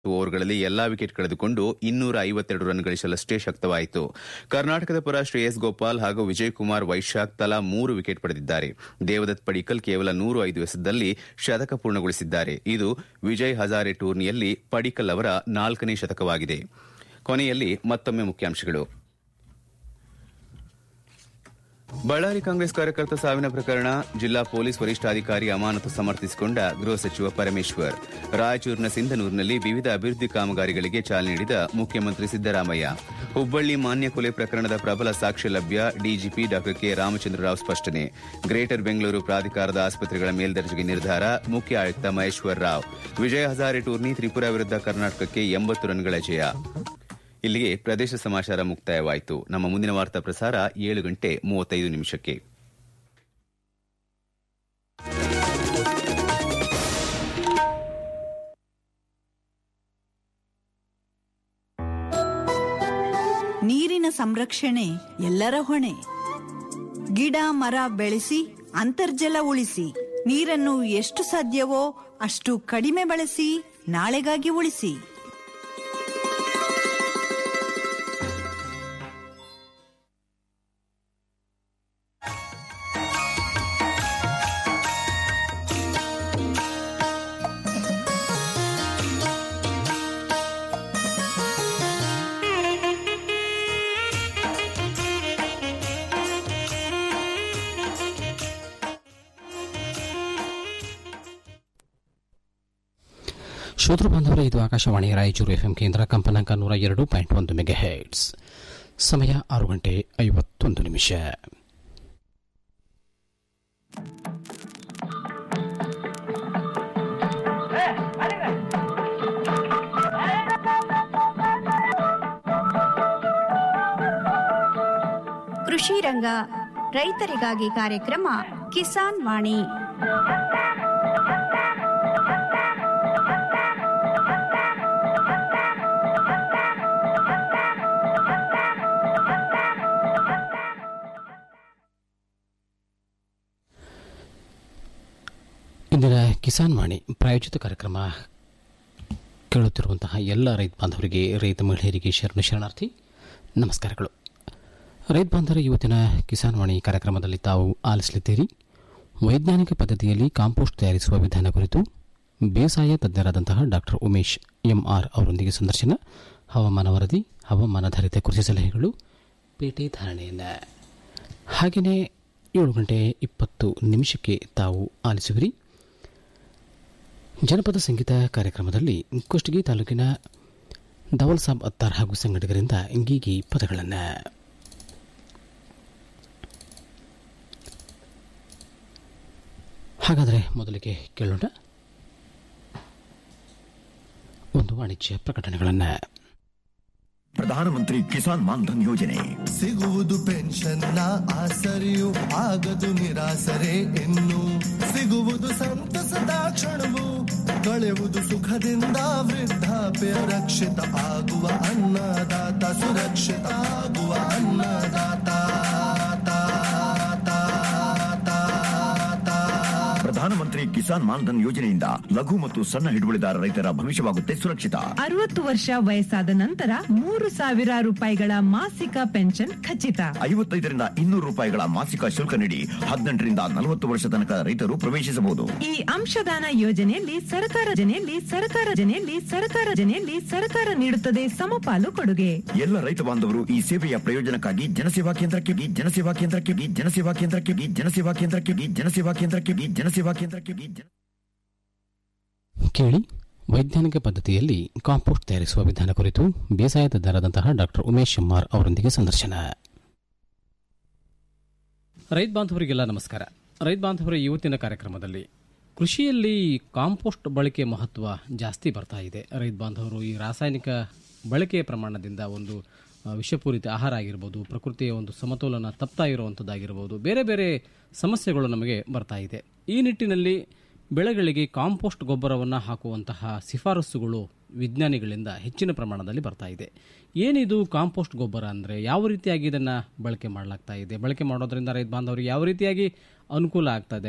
ಓವರ್ಗಳಲ್ಲಿ ಎಲ್ಲಾ ವಿಕೆಟ್ ಕಳೆದುಕೊಂಡು ಇನ್ನೂರ ಐವತ್ತೆರಡು ರನ್ ಗಳಿಸಲಷ್ಟೇ ಶಕ್ತವಾಯಿತು ಕರ್ನಾಟಕದ ಪರ ಶ್ರೇಯಸ್ ಗೋಪಾಲ್ ಹಾಗೂ ವಿಜಯ್ ಕುಮಾರ್ ವೈಶಾಖ್ ತಲಾ ಮೂರು ವಿಕೆಟ್ ಪಡೆದಿದ್ದಾರೆ ದೇವದತ್ ಪಡಿಕಲ್ ಕೇವಲ ನೂರು ಐದು ಎಸೆತದಲ್ಲಿ ಶತಕ ಪೂರ್ಣಗೊಳಿಸಿದ್ದಾರೆ ಇದು ವಿಜಯ್ ಹಜಾರೆ ಟೂರ್ನಿಯಲ್ಲಿ ಪಡಿಕಲ್ ಅವರ ನಾಲ್ಕನೇ ಶತಕವಾಗಿದೆ ಕೊನೆಯಲ್ಲಿ ಮತ್ತೊಮ್ಮೆ ಮುಖ್ಯಾಂಶಗಳು ಬಳ್ಳಾರಿ ಕಾಂಗ್ರೆಸ್ ಕಾರ್ಯಕರ್ತ ಸಾವಿನ ಪ್ರಕರಣ ಜಿಲ್ಲಾ ಪೊಲೀಸ್ ವರಿಷ್ಠಾಧಿಕಾರಿ ಅಮಾನತು ಸಮರ್ಥಿಸಿಕೊಂಡ ಗೃಹ ಸಚಿವ ಪರಮೇಶ್ವರ್ ರಾಯಚೂರಿನ ಸಿಂಧನೂರಿನಲ್ಲಿ ವಿವಿಧ ಅಭಿವೃದ್ಧಿ ಕಾಮಗಾರಿಗಳಿಗೆ ಚಾಲನೆ ನೀಡಿದ ಮುಖ್ಯಮಂತ್ರಿ ಸಿದ್ದರಾಮಯ್ಯ ಹುಬ್ಬಳ್ಳಿ ಮಾನ್ಯ ಕೊಲೆ ಪ್ರಕರಣದ ಪ್ರಬಲ ಸಾಕ್ಷ್ಯ ಲಭ್ಯ ಡಿಜಿಪಿ ಡಾ ಕೆ ರಾಮಚಂದ್ರ ರಾವ್ ಸ್ಪಷ್ಟನೆ ಗ್ರೇಟರ್ ಬೆಂಗಳೂರು ಪ್ರಾಧಿಕಾರದ ಆಸ್ಪತ್ರೆಗಳ ಮೇಲ್ದರ್ಜೆಗೆ ನಿರ್ಧಾರ ಮುಖ್ಯ ಆಯುಕ್ತ ಮಹೇಶ್ವರ್ ರಾವ್ ವಿಜಯ ಹಜಾರೆ ಟೂರ್ನಿ ತ್ರಿಪುರಾ ವಿರುದ್ಧ ಕರ್ನಾಟಕಕ್ಕೆ ಎಂಬತ್ತು ರನ್ಗಳ ಜಯ ಇಲ್ಲಿಗೆ ಪ್ರದೇಶ ಸಮಾಚಾರ ಮುಕ್ತಾಯವಾಯಿತು ನಮ್ಮ ಮುಂದಿನ ವಾರ್ತಾ ಪ್ರಸಾರ ಏಳು ಗಂಟೆ ಮೂವತ್ತೈದು ನಿಮಿಷಕ್ಕೆ ನೀರಿನ ಸಂರಕ್ಷಣೆ ಎಲ್ಲರ ಹೊಣೆ ಗಿಡ ಮರ ಬೆಳೆಸಿ ಅಂತರ್ಜಲ ಉಳಿಸಿ ನೀರನ್ನು ಎಷ್ಟು ಸಾಧ್ಯವೋ ಅಷ್ಟು ಕಡಿಮೆ ಬಳಸಿ ನಾಳೆಗಾಗಿ ಉಳಿಸಿ ಶ್ರೋತೃ ಬಾಂಧವರೇ ಇದು ಆಕಾಶವಾಣಿ ರಾಯಚೂರು ಎಫ್ಎಂ ಕೇಂದ್ರ ಕಂಪನಾಂಕ ನೂರ ಎರಡು ಪಾಯಿಂಟ್ ಒಂದು ಮೆಗಾ ಹೆಡ್ಸ್ ಸಮಯ ಆರು ಗಂಟೆ ಐವತ್ತೊಂದು ನಿಮಿಷ ಕೃಷಿ ರಂಗ ರೈತರಿಗಾಗಿ ಕಾರ್ಯಕ್ರಮ ಕಿಸಾನ್ ವಾಣಿ ಇಂದಿನ ಕಿಸಾನ್ ವಾಣಿ ಪ್ರಾಯೋಜಿತ ಕಾರ್ಯಕ್ರಮ ಕೇಳುತ್ತಿರುವಂತಹ ಎಲ್ಲ ರೈತ ಬಾಂಧವರಿಗೆ ರೈತ ಮಹಿಳೆಯರಿಗೆ ಶರಣ ಶರಣಾರ್ಥಿ ನಮಸ್ಕಾರಗಳು ರೈತ ಬಾಂಧವರ ಇವತ್ತಿನ ಕಿಸಾನ್ ವಾಣಿ ಕಾರ್ಯಕ್ರಮದಲ್ಲಿ ತಾವು ಆಲಿಸಲಿದ್ದೀರಿ ವೈಜ್ಞಾನಿಕ ಪದ್ಧತಿಯಲ್ಲಿ ಕಾಂಪೋಸ್ಟ್ ತಯಾರಿಸುವ ವಿಧಾನ ಕುರಿತು ಬೇಸಾಯ ತಜ್ಞರಾದಂತಹ ಡಾಕ್ಟರ್ ಉಮೇಶ್ ಎಂಆರ್ ಅವರೊಂದಿಗೆ ಸಂದರ್ಶನ ಹವಾಮಾನ ವರದಿ ಹವಾಮಾನಾಧಾರಿತ ಕೃಷಿ ಸಲಹೆಗಳು ಪೇಟೆ ಧಾರಣೆಯನ್ನು ಹಾಗೆಯೇ ಏಳು ಗಂಟೆ ಇಪ್ಪತ್ತು ನಿಮಿಷಕ್ಕೆ ತಾವು ಆಲಿಸುವಿರಿ ಜನಪದ ಸಂಗೀತ ಕಾರ್ಯಕ್ರಮದಲ್ಲಿ ಕುಷ್ಟಗಿ ತಾಲೂಕಿನ ದವಲ್ ಸಾಬ್ ಅತ್ತಾರ್ ಹಾಗೂ ಸಂಘಟಕರಿಂದ ಇಂಗೀಗಿ ಪದಗಳನ್ನು ಹಾಗಾದರೆ ಮೊದಲಿಗೆ ಕೇಳೋಣ ಒಂದು ವಾಣಿಜ್ಯ ಪ್ರಕಟಣೆಗಳನ್ನು ಪ್ರಧಾನಮಂತ್ರಿ ಕಿಸಾನ್ ಮಾನ್ಧನ್ ಯೋಜನೆ ಸಿಗುವುದು ಪೆನ್ಷನ್ನ ಆಸರೆಯು ಆಗದು ನಿರಾಸರೆ ಇನ್ನು ಸಿಗುವುದು ಸಂತಸದ ಕ್ಷಣವು ಕಳೆಯುವುದು ಸುಖದಿಂದ ವೃದ್ಧಾಪ್ಯ ರಕ್ಷಿತ ಆಗುವ ಅನ್ನದಾತ ಸುರಕ್ಷಿತ ಆಗುವ ಅನ್ನದಾತ ಪ್ರಧಾನಮಂತ್ರಿ ಕಿಸಾನ್ ಮಾನ್ಧನ್ ಯೋಜನೆಯಿಂದ ಲಘು ಮತ್ತು ಸಣ್ಣ ಹಿಡುವಳಿದಾರ ರೈತರ ಭವಿಷ್ಯವಾಗುತ್ತೆ ಸುರಕ್ಷಿತ ಅರವತ್ತು ವರ್ಷ ವಯಸ್ಸಾದ ನಂತರ ಮೂರು ಸಾವಿರ ರೂಪಾಯಿಗಳ ಮಾಸಿಕ ಪೆನ್ಷನ್ ಖಚಿತ ಐವತ್ತೈದರಿಂದ ಇನ್ನೂರು ರೂಪಾಯಿಗಳ ಮಾಸಿಕ ಶುಲ್ಕ ನೀಡಿ ಹದಿನೆಂಟರಿಂದ ನಲವತ್ತು ವರ್ಷ ತನಕ ರೈತರು ಪ್ರವೇಶಿಸಬಹುದು ಈ ಅಂಶದಾನ ಯೋಜನೆಯಲ್ಲಿ ಸರ್ಕಾರ ಜನೆಯಲ್ಲಿ ಸರ್ಕಾರ ಜನೆಯಲ್ಲಿ ಸರ್ಕಾರ ಜನೆಯಲ್ಲಿ ಸರ್ಕಾರ ನೀಡುತ್ತದೆ ಸಮಪಾಲು ಕೊಡುಗೆ ಎಲ್ಲ ರೈತ ಬಾಂಧವರು ಈ ಸೇವೆಯ ಪ್ರಯೋಜನಕ್ಕಾಗಿ ಜನಸೇವಾ ಕೇಂದ್ರಕ್ಕೆ ಗಿ- ಜನಸೇವಾ ಕೇಂದ್ರಕ್ಕೆ ಗಿ- ಜನಸೇವಾ ಕೇಂದ್ರಕ್ಕೆ ಗಿ- ಜನಸೇವಾ ಕೇಂದ್ರಕ್ಕೆ ಗಿ- ಜನಸೇವಾ ಕೇಂದ್ರಕ್ಕೆ ಗಿ- ಜನಸೇವಾ ಕೇಂದ್ರಕ್ಕೆ ಗಿ- ಜನ- ಕೇಳಿ ವೈಜ್ಞಾನಿಕ ಪದ್ಧತಿಯಲ್ಲಿ ಕಾಂಪೋಸ್ಟ್ ತಯಾರಿಸುವ ವಿಧಾನ ಕುರಿತು ಬೇಸಾಯ ತಜ್ಞರಾದಂತಹ ಡಾಕ್ಟರ್ ಉಮೇಶ್ ಎಮ್ಮಾರ್ ಅವರೊಂದಿಗೆ ಸಂದರ್ಶನ ರೈತ ಬಾಂಧವರಿಗೆಲ್ಲ ನಮಸ್ಕಾರ ರೈತ ಬಾಂಧವರ ಇವತ್ತಿನ ಕಾರ್ಯಕ್ರಮದಲ್ಲಿ ಕೃಷಿಯಲ್ಲಿ ಕಾಂಪೋಸ್ಟ್ ಬಳಕೆ ಮಹತ್ವ ಜಾಸ್ತಿ ಬರ್ತಾ ಇದೆ ರೈತ ಬಾಂಧವರು ಈ ರಾಸಾಯನಿಕ ಬಳಕೆಯ ಪ್ರಮಾಣದಿಂದ ಒಂದು ಆ, ವಿಷಪೂರಿತ ಆಹಾರ ಆಗಿರ್ಬೋದು ಪ್ರಕೃತಿಯ ಒಂದು ಸಮತೋಲನ ತಪ್ತಾ ಇರುವಂಥದ್ದಾಗಿರ್ಬೋದು ಬೇರೆ ಬೇರೆ ಸಮಸ್ಯೆಗಳು ನಮಗೆ ಬರ್ತಾ ಇದೆ ಈ ನಿಟ್ಟಿನಲ್ಲಿ ಬೆಳೆಗಳಿಗೆ ಕಾಂಪೋಸ್ಟ್ ಗೊಬ್ಬರವನ್ನು ಹಾಕುವಂತಹ ಶಿಫಾರಸುಗಳು ವಿಜ್ಞಾನಿಗಳಿಂದ ಹೆಚ್ಚಿನ ಪ್ರಮಾಣದಲ್ಲಿ ಬರ್ತಾ ಇದೆ ಏನಿದು ಕಾಂಪೋಸ್ಟ್ ಗೊಬ್ಬರ ಅಂದರೆ ಯಾವ ರೀತಿಯಾಗಿ ಇದನ್ನು ಬಳಕೆ ಮಾಡಲಾಗ್ತಾ ಇದೆ ಬಳಕೆ ಮಾಡೋದ್ರಿಂದ ರೈತ ಬಾಂಧವರಿಗೆ ಯಾವ ರೀತಿಯಾಗಿ ಅನುಕೂಲ ಆಗ್ತದೆ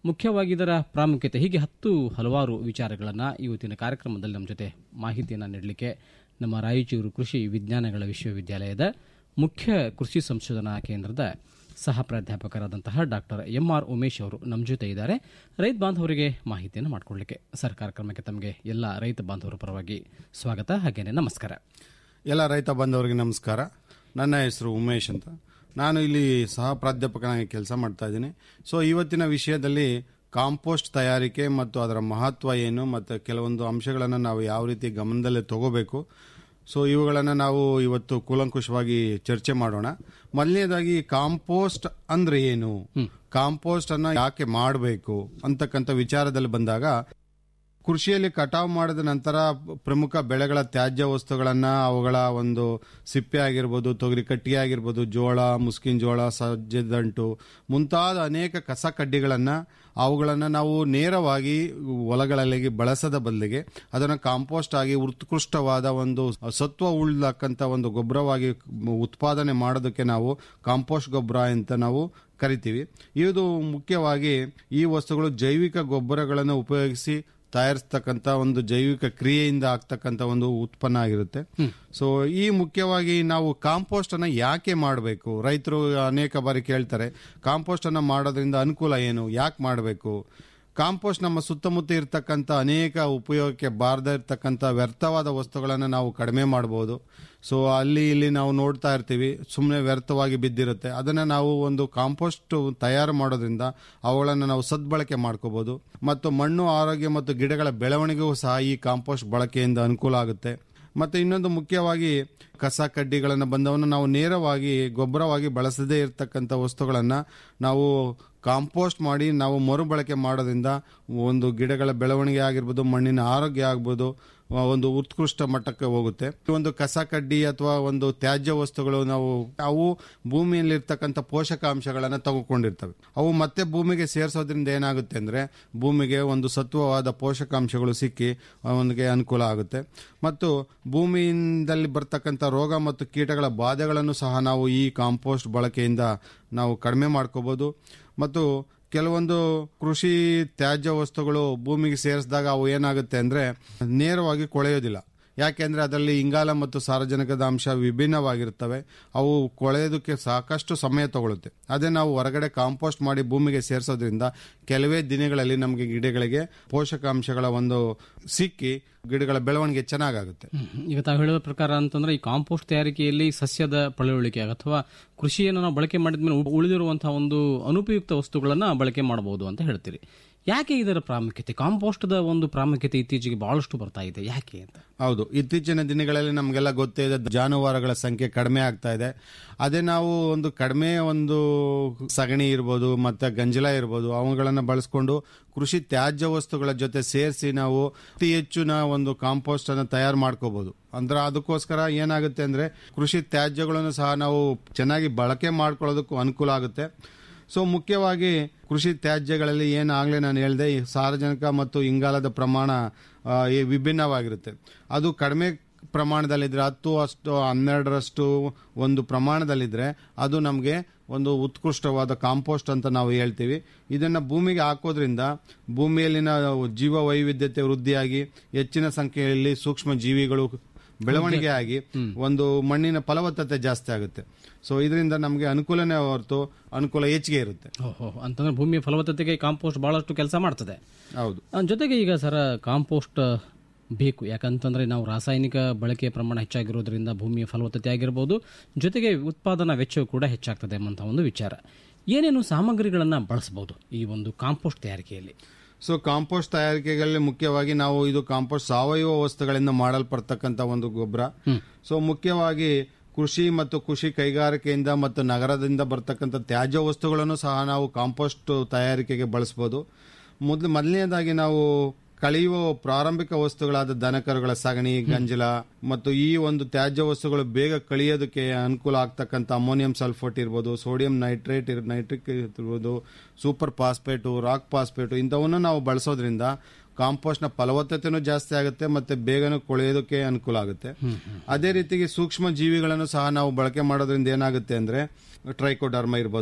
ಮುಖ್ಯವಾಗಿ ಇದರ ಪ್ರಾಮುಖ್ಯತೆ ಹೀಗೆ ಹತ್ತು ಹಲವಾರು ವಿಚಾರಗಳನ್ನು ಇವತ್ತಿನ ಕಾರ್ಯಕ್ರಮದಲ್ಲಿ ನಮ್ಮ ಜೊತೆ ಮಾಹಿತಿಯನ್ನು ನೀಡಲಿಕ್ಕೆ ನಮ್ಮ ರಾಯಚೂರು ಕೃಷಿ ವಿಜ್ಞಾನಗಳ ವಿಶ್ವವಿದ್ಯಾಲಯದ ಮುಖ್ಯ ಕೃಷಿ ಸಂಶೋಧನಾ ಕೇಂದ್ರದ ಸಹ ಪ್ರಾಧ್ಯಾಪಕರಾದಂತಹ ಡಾಕ್ಟರ್ ಎಂ ಆರ್ ಉಮೇಶ್ ಅವರು ನಮ್ಮ ಜೊತೆ ಇದ್ದಾರೆ ರೈತ ಬಾಂಧವರಿಗೆ ಮಾಹಿತಿಯನ್ನು ಮಾಡಿಕೊಡ್ಲಿಕ್ಕೆ ಸರ್ ಕಾರ್ಯಕ್ರಮಕ್ಕೆ ತಮಗೆ ಎಲ್ಲ ರೈತ ಬಾಂಧವರ ಪರವಾಗಿ ಸ್ವಾಗತ ಹಾಗೇನೆ ನಮಸ್ಕಾರ ಎಲ್ಲ ರೈತ ಬಾಂಧವರಿಗೆ ನಮಸ್ಕಾರ ನನ್ನ ಹೆಸರು ಉಮೇಶ್ ಅಂತ ನಾನು ಇಲ್ಲಿ ಸಹ ಪ್ರಾಧ್ಯಾಪಕನಾಗಿ ಕೆಲಸ ಮಾಡ್ತಾ ಇದ್ದೀನಿ ಸೊ ಇವತ್ತಿನ ವಿಷಯದಲ್ಲಿ ಕಾಂಪೋಸ್ಟ್ ತಯಾರಿಕೆ ಮತ್ತು ಅದರ ಮಹತ್ವ ಏನು ಮತ್ತು ಕೆಲವೊಂದು ಅಂಶಗಳನ್ನು ನಾವು ಯಾವ ರೀತಿ ಗಮನದಲ್ಲೇ ತಗೋಬೇಕು ಸೊ ಇವುಗಳನ್ನು ನಾವು ಇವತ್ತು ಕೂಲಂಕುಷವಾಗಿ ಚರ್ಚೆ ಮಾಡೋಣ ಮೊದಲನೇದಾಗಿ ಕಾಂಪೋಸ್ಟ್ ಅಂದ್ರೆ ಏನು ಕಾಂಪೋಸ್ಟ್ ಅನ್ನ ಯಾಕೆ ಮಾಡಬೇಕು ಅಂತಕ್ಕಂಥ ವಿಚಾರದಲ್ಲಿ ಬಂದಾಗ ಕೃಷಿಯಲ್ಲಿ ಕಟಾವು ಮಾಡಿದ ನಂತರ ಪ್ರಮುಖ ಬೆಳೆಗಳ ತ್ಯಾಜ್ಯ ವಸ್ತುಗಳನ್ನ ಅವುಗಳ ಒಂದು ಸಿಪ್ಪೆ ಆಗಿರ್ಬೋದು ತೊಗರಿ ಕಟ್ಟಿ ಆಗಿರ್ಬೋದು ಜೋಳ ಮುಸ್ಕಿನ ಜೋಳ ಸಜ್ಜೆ ದಂಟು ಮುಂತಾದ ಅನೇಕ ಕಸ ಕಡ್ಡಿಗಳನ್ನ ಅವುಗಳನ್ನು ನಾವು ನೇರವಾಗಿ ಹೊಲಗಳಲ್ಲಿ ಬಳಸದ ಬದಲಿಗೆ ಅದನ್ನು ಕಾಂಪೋಸ್ಟ್ ಆಗಿ ಉತ್ಕೃಷ್ಟವಾದ ಒಂದು ಸತ್ವ ಉಳ್ಳಕ್ಕಂತ ಒಂದು ಗೊಬ್ಬರವಾಗಿ ಉತ್ಪಾದನೆ ಮಾಡೋದಕ್ಕೆ ನಾವು ಕಾಂಪೋಸ್ಟ್ ಗೊಬ್ಬರ ಅಂತ ನಾವು ಕರಿತೀವಿ ಇದು ಮುಖ್ಯವಾಗಿ ಈ ವಸ್ತುಗಳು ಜೈವಿಕ ಗೊಬ್ಬರಗಳನ್ನು ಉಪಯೋಗಿಸಿ ತಯಾರಿಸ್ತಕ್ಕಂಥ ಒಂದು ಜೈವಿಕ ಕ್ರಿಯೆಯಿಂದ ಆಗ್ತಕ್ಕಂಥ ಒಂದು ಉತ್ಪನ್ನ ಆಗಿರುತ್ತೆ ಸೊ ಈ ಮುಖ್ಯವಾಗಿ ನಾವು ಕಾಂಪೋಸ್ಟ್ ಅನ್ನ ಯಾಕೆ ಮಾಡಬೇಕು ರೈತರು ಅನೇಕ ಬಾರಿ ಕೇಳ್ತಾರೆ ಕಾಂಪೋಸ್ಟ್ ಅನ್ನ ಮಾಡೋದ್ರಿಂದ ಅನುಕೂಲ ಏನು ಯಾಕೆ ಮಾಡಬೇಕು ಕಾಂಪೋಸ್ಟ್ ನಮ್ಮ ಸುತ್ತಮುತ್ತ ಇರತಕ್ಕಂಥ ಅನೇಕ ಉಪಯೋಗಕ್ಕೆ ಬಾರದೇ ಇರತಕ್ಕಂಥ ವ್ಯರ್ಥವಾದ ವಸ್ತುಗಳನ್ನು ನಾವು ಕಡಿಮೆ ಮಾಡಬಹುದು ಸೊ ಅಲ್ಲಿ ಇಲ್ಲಿ ನಾವು ನೋಡ್ತಾ ಇರ್ತೀವಿ ಸುಮ್ಮನೆ ವ್ಯರ್ಥವಾಗಿ ಬಿದ್ದಿರುತ್ತೆ ಅದನ್ನು ನಾವು ಒಂದು ಕಾಂಪೋಸ್ಟ್ ತಯಾರು ಮಾಡೋದ್ರಿಂದ ಅವುಗಳನ್ನು ನಾವು ಸದ್ಬಳಕೆ ಮಾಡ್ಕೋಬಹುದು ಮತ್ತು ಮಣ್ಣು ಆರೋಗ್ಯ ಮತ್ತು ಗಿಡಗಳ ಬೆಳವಣಿಗೆಗೂ ಸಹ ಈ ಕಾಂಪೋಸ್ಟ್ ಬಳಕೆಯಿಂದ ಅನುಕೂಲ ಆಗುತ್ತೆ ಮತ್ತೆ ಇನ್ನೊಂದು ಮುಖ್ಯವಾಗಿ ಕಸ ಕಡ್ಡಿಗಳನ್ನು ಬಂದವನ್ನು ನಾವು ನೇರವಾಗಿ ಗೊಬ್ಬರವಾಗಿ ಬಳಸದೇ ಇರತಕ್ಕಂಥ ವಸ್ತುಗಳನ್ನು ನಾವು ಕಾಂಪೋಸ್ಟ್ ಮಾಡಿ ನಾವು ಮರುಬಳಕೆ ಮಾಡೋದ್ರಿಂದ ಒಂದು ಗಿಡಗಳ ಬೆಳವಣಿಗೆ ಆಗಿರ್ಬೋದು ಮಣ್ಣಿನ ಆರೋಗ್ಯ ಆಗ್ಬೋದು ಒಂದು ಉತ್ಕೃಷ್ಟ ಮಟ್ಟಕ್ಕೆ ಹೋಗುತ್ತೆ ಒಂದು ಕಸ ಕಡ್ಡಿ ಅಥವಾ ಒಂದು ತ್ಯಾಜ್ಯ ವಸ್ತುಗಳು ನಾವು ಅವು ಭೂಮಿಯಲ್ಲಿ ಇರ್ತಕ್ಕಂಥ ಪೋಷಕಾಂಶಗಳನ್ನು ತಗೊಂಡಿರ್ತವೆ ಅವು ಮತ್ತೆ ಭೂಮಿಗೆ ಸೇರಿಸೋದ್ರಿಂದ ಏನಾಗುತ್ತೆ ಅಂದ್ರೆ ಭೂಮಿಗೆ ಒಂದು ಸತ್ವವಾದ ಪೋಷಕಾಂಶಗಳು ಸಿಕ್ಕಿ ಅವನಿಗೆ ಅನುಕೂಲ ಆಗುತ್ತೆ ಮತ್ತು ಭೂಮಿಯಿಂದಲ್ಲಿ ಬರ್ತಕ್ಕಂಥ ರೋಗ ಮತ್ತು ಕೀಟಗಳ ಬಾಧೆಗಳನ್ನು ಸಹ ನಾವು ಈ ಕಾಂಪೋಸ್ಟ್ ಬಳಕೆಯಿಂದ ನಾವು ಕಡಿಮೆ ಮಾಡ್ಕೋಬಹುದು ಮತ್ತು ಕೆಲವೊಂದು ಕೃಷಿ ತ್ಯಾಜ್ಯ ವಸ್ತುಗಳು ಭೂಮಿಗೆ ಸೇರಿಸಿದಾಗ ಅವು ಏನಾಗುತ್ತೆ ಅಂದ್ರೆ ನೇರವಾಗಿ ಕೊಳೆಯೋದಿಲ್ಲ ಯಾಕೆಂದ್ರೆ ಅದರಲ್ಲಿ ಇಂಗಾಲ ಮತ್ತು ಸಾರಜನಕದ ಅಂಶ ವಿಭಿನ್ನವಾಗಿರುತ್ತವೆ ಅವು ಕೊಳೆಯೋದಕ್ಕೆ ಸಾಕಷ್ಟು ಸಮಯ ತಗೊಳುತ್ತೆ ಅದೇ ನಾವು ಹೊರಗಡೆ ಕಾಂಪೋಸ್ಟ್ ಮಾಡಿ ಭೂಮಿಗೆ ಸೇರಿಸೋದ್ರಿಂದ ಕೆಲವೇ ದಿನಗಳಲ್ಲಿ ನಮಗೆ ಗಿಡಗಳಿಗೆ ಪೋಷಕಾಂಶಗಳ ಒಂದು ಸಿಕ್ಕಿ ಗಿಡಗಳ ಬೆಳವಣಿಗೆ ಚೆನ್ನಾಗಾಗುತ್ತೆ ಈಗ ತಾವು ಹೇಳುವ ಪ್ರಕಾರ ಅಂತಂದ್ರೆ ಈ ಕಾಂಪೋಸ್ಟ್ ತಯಾರಿಕೆಯಲ್ಲಿ ಸಸ್ಯದ ಪಳೆಯುಳಿಕೆ ಅಥವಾ ಕೃಷಿಯನ್ನು ನಾವು ಬಳಕೆ ಮಾಡಿದ್ಮೇಲೆ ಉ- ಉಳಿದಿರುವಂತಹ ಒಂದು ಅನುಪಯುಕ್ತ ವಸ್ತುಗಳನ್ನ ಬಳಕೆ ಮಾಡಬಹುದು ಅಂತ ಹೇಳ್ತೀರಿ ಯಾಕೆ ಇದರ ಪ್ರಾಮುಖ್ಯತೆ ಕಾಂಪೋಸ್ಟ್ದ ಒಂದು ಪ್ರಾಮುಖ್ಯತೆ ಇತ್ತೀಚೆಗೆ ಬಹಳಷ್ಟು ಬರ್ತಾ ಇದೆ ಯಾಕೆ ಅಂತ ಹೌದು ಇತ್ತೀಚಿನ ದಿನಗಳಲ್ಲಿ ನಮಗೆಲ್ಲ ಗೊತ್ತೇ ಇದೆ ಜಾನುವಾರುಗಳ ಸಂಖ್ಯೆ ಕಡಿಮೆ ಆಗ್ತಾ ಇದೆ ಅದೇ ನಾವು ಒಂದು ಕಡಿಮೆ ಒಂದು ಸಗಣಿ ಇರ್ಬೋದು ಮತ್ತೆ ಗಂಜಲ ಇರ್ಬೋದು ಅವುಗಳನ್ನು ಬಳಸ್ಕೊಂಡು ಕೃಷಿ ತ್ಯಾಜ್ಯ ವಸ್ತುಗಳ ಜೊತೆ ಸೇರಿಸಿ ನಾವು ಅತಿ ಹೆಚ್ಚಿನ ಒಂದು ಕಾಂಪೋಸ್ಟ್ ಅನ್ನು ತಯಾರು ಮಾಡ್ಕೋಬಹುದು ಅಂದ್ರೆ ಅದಕ್ಕೋಸ್ಕರ ಏನಾಗುತ್ತೆ ಅಂದ್ರೆ ಕೃಷಿ ತ್ಯಾಜ್ಯಗಳನ್ನು ಸಹ ನಾವು ಚೆನ್ನಾಗಿ ಬಳಕೆ ಮಾಡ್ಕೊಳ್ಳೋದಕ್ಕೂ ಅನುಕೂಲ ಆಗುತ್ತೆ ಸೊ ಮುಖ್ಯವಾಗಿ ಕೃಷಿ ತ್ಯಾಜ್ಯಗಳಲ್ಲಿ ಏನಾಗಲೇ ನಾನು ಹೇಳಿದೆ ಈ ಸಾರಜನಕ ಮತ್ತು ಇಂಗಾಲದ ಪ್ರಮಾಣ ಆ, ಈ ವಿಭಿನ್ನವಾಗಿರುತ್ತೆ ಅದು ಕಡಿಮೆ ಪ್ರಮಾಣದಲ್ಲಿದ್ರೆ ಹತ್ತು ಅಷ್ಟು ಹನ್ನೆರಡರಷ್ಟು ಒಂದು ಪ್ರಮಾಣದಲ್ಲಿದ್ರೆ ಅದು ನಮಗೆ ಒಂದು ಉತ್ಕೃಷ್ಟವಾದ ಕಾಂಪೋಸ್ಟ್ ಅಂತ ನಾವು ಹೇಳ್ತೀವಿ ಇದನ್ನ ಭೂಮಿಗೆ ಹಾಕೋದ್ರಿಂದ ಭೂಮಿಯಲ್ಲಿನ ಜೀವ ವೈವಿಧ್ಯತೆ ವೃದ್ಧಿಯಾಗಿ ಹೆಚ್ಚಿನ ಸಂಖ್ಯೆಯಲ್ಲಿ ಸೂಕ್ಷ್ಮ ಜೀವಿಗಳು ಬೆಳವಣಿಗೆ ಆಗಿ ಒಂದು ಮಣ್ಣಿನ ಫಲವತ್ತತೆ ಜಾಸ್ತಿ ಆಗುತ್ತೆ ಸೊ ಇದರಿಂದ ನಮಗೆ ಅನುಕೂಲನೇ ಹೊರತು ಅನುಕೂಲ ಹೆಚ್ಚಿಗೆ ಇರುತ್ತೆ ಓಹೋ ಅಂತಂದ್ರೆ ಭೂಮಿಯ ಫಲವತ್ತತೆಗೆ ಕಾಂಪೋಸ್ಟ್ ಬಹಳಷ್ಟು ಕೆಲಸ ಮಾಡ್ತದೆ ಹೌದು ಆ, ಜೊತೆಗೆ ಈಗ ಸರ ಕಾಂಪೋಸ್ಟ್ ಬೇಕು ಯಾಕಂತಂದ್ರೆ ನಾವು ರಾಸಾಯನಿಕ ಬಳಕೆಯ ಪ್ರಮಾಣ ಹೆಚ್ಚಾಗಿರೋದ್ರಿಂದ ಭೂಮಿಯ ಫಲವತ್ತತೆ ಆಗಿರ್ಬೋದು ಜೊತೆಗೆ ಉತ್ಪಾದನಾ ವೆಚ್ಚವು ಕೂಡ ಹೆಚ್ಚಾಗ್ತದೆ ಎಂಬಂಥ ಒಂದು ವಿಚಾರ ಏನೇನು ಸಾಮಗ್ರಿಗಳನ್ನು ಬಳಸಬಹುದು ಈ ಒಂದು ಕಾಂಪೋಸ್ಟ್ ತಯಾರಿಕೆಯಲ್ಲಿ ಸೊ ಕಾಂಪೋಸ್ಟ್ ತಯಾರಿಕೆಗಳಲ್ಲಿ ಮುಖ್ಯವಾಗಿ ನಾವು ಇದು ಕಾಂಪೋಸ್ಟ್ ಸಾವಯವ ವಸ್ತುಗಳಿಂದ ಮಾಡಲ್ಪಡ್ತಕ್ಕಂಥ ಒಂದು ಗೊಬ್ಬರ ಸೊ ಮುಖ್ಯವಾಗಿ ಕೃಷಿ ಮತ್ತು ಕೃಷಿ ಕೈಗಾರಿಕೆಯಿಂದ ಮತ್ತು ನಗರದಿಂದ ಬರ್ತಕ್ಕಂಥ ತ್ಯಾಜ್ಯ ವಸ್ತುಗಳನ್ನು ಸಹ ನಾವು ಕಾಂಪೋಸ್ಟ್ ತಯಾರಿಕೆಗೆ ಬಳಸಬಹುದು ಮೊದಲು ಮೊದಲನೇದಾಗಿ ನಾವು ಕಳೆಯುವ ಪ್ರಾರಂಭಿಕ ವಸ್ತುಗಳಾದ ದನಕರುಗಳ ಸಗಣಿ ಗಂಜಲ ಮತ್ತು ಈ ಒಂದು ತ್ಯಾಜ್ಯ ವಸ್ತುಗಳು ಬೇಗ ಕಳಿಯೋದಕ್ಕೆ ಅನುಕೂಲ ಆಗ್ತಕ್ಕಂಥ ಅಮೋನಿಯಂ ಸಲ್ಫೇಟ್ ಇರ್ಬೋದು ಸೋಡಿಯಂ ನೈಟ್ರೇಟ್ ಇರ್ ನೈಟ್ರಿಕ್ ಇರ್ಬೋದು ಸೂಪರ್ ಫಾಸ್ಫೇಟು ರಾಕ್ ಫಾಸ್ಫೇಟು ಇಂಥವನ್ನು ನಾವು ಬಳಸೋದ್ರಿಂದ ಕಾಂಪೋಸ್ಟ್ನ ಫಲವತ್ತತೆನೂ ಜಾಸ್ತಿ ಆಗುತ್ತೆ ಮತ್ತೆ ಬೇಗನೆ ಕೊಳೆಯೋದಕ್ಕೆ ಅನುಕೂಲ ಆಗುತ್ತೆ ಅದೇ ರೀತಿಗೆ ಸೂಕ್ಷ್ಮ ಜೀವಿಗಳನ್ನು ಸಹ ನಾವು ಬಳಕೆ ಮಾಡೋದ್ರಿಂದ ಏನಾಗುತ್ತೆ ಅಂದ್ರೆ ಟ್ರೈಕೋಡರ್ಮ ಇರ್ಬೋದು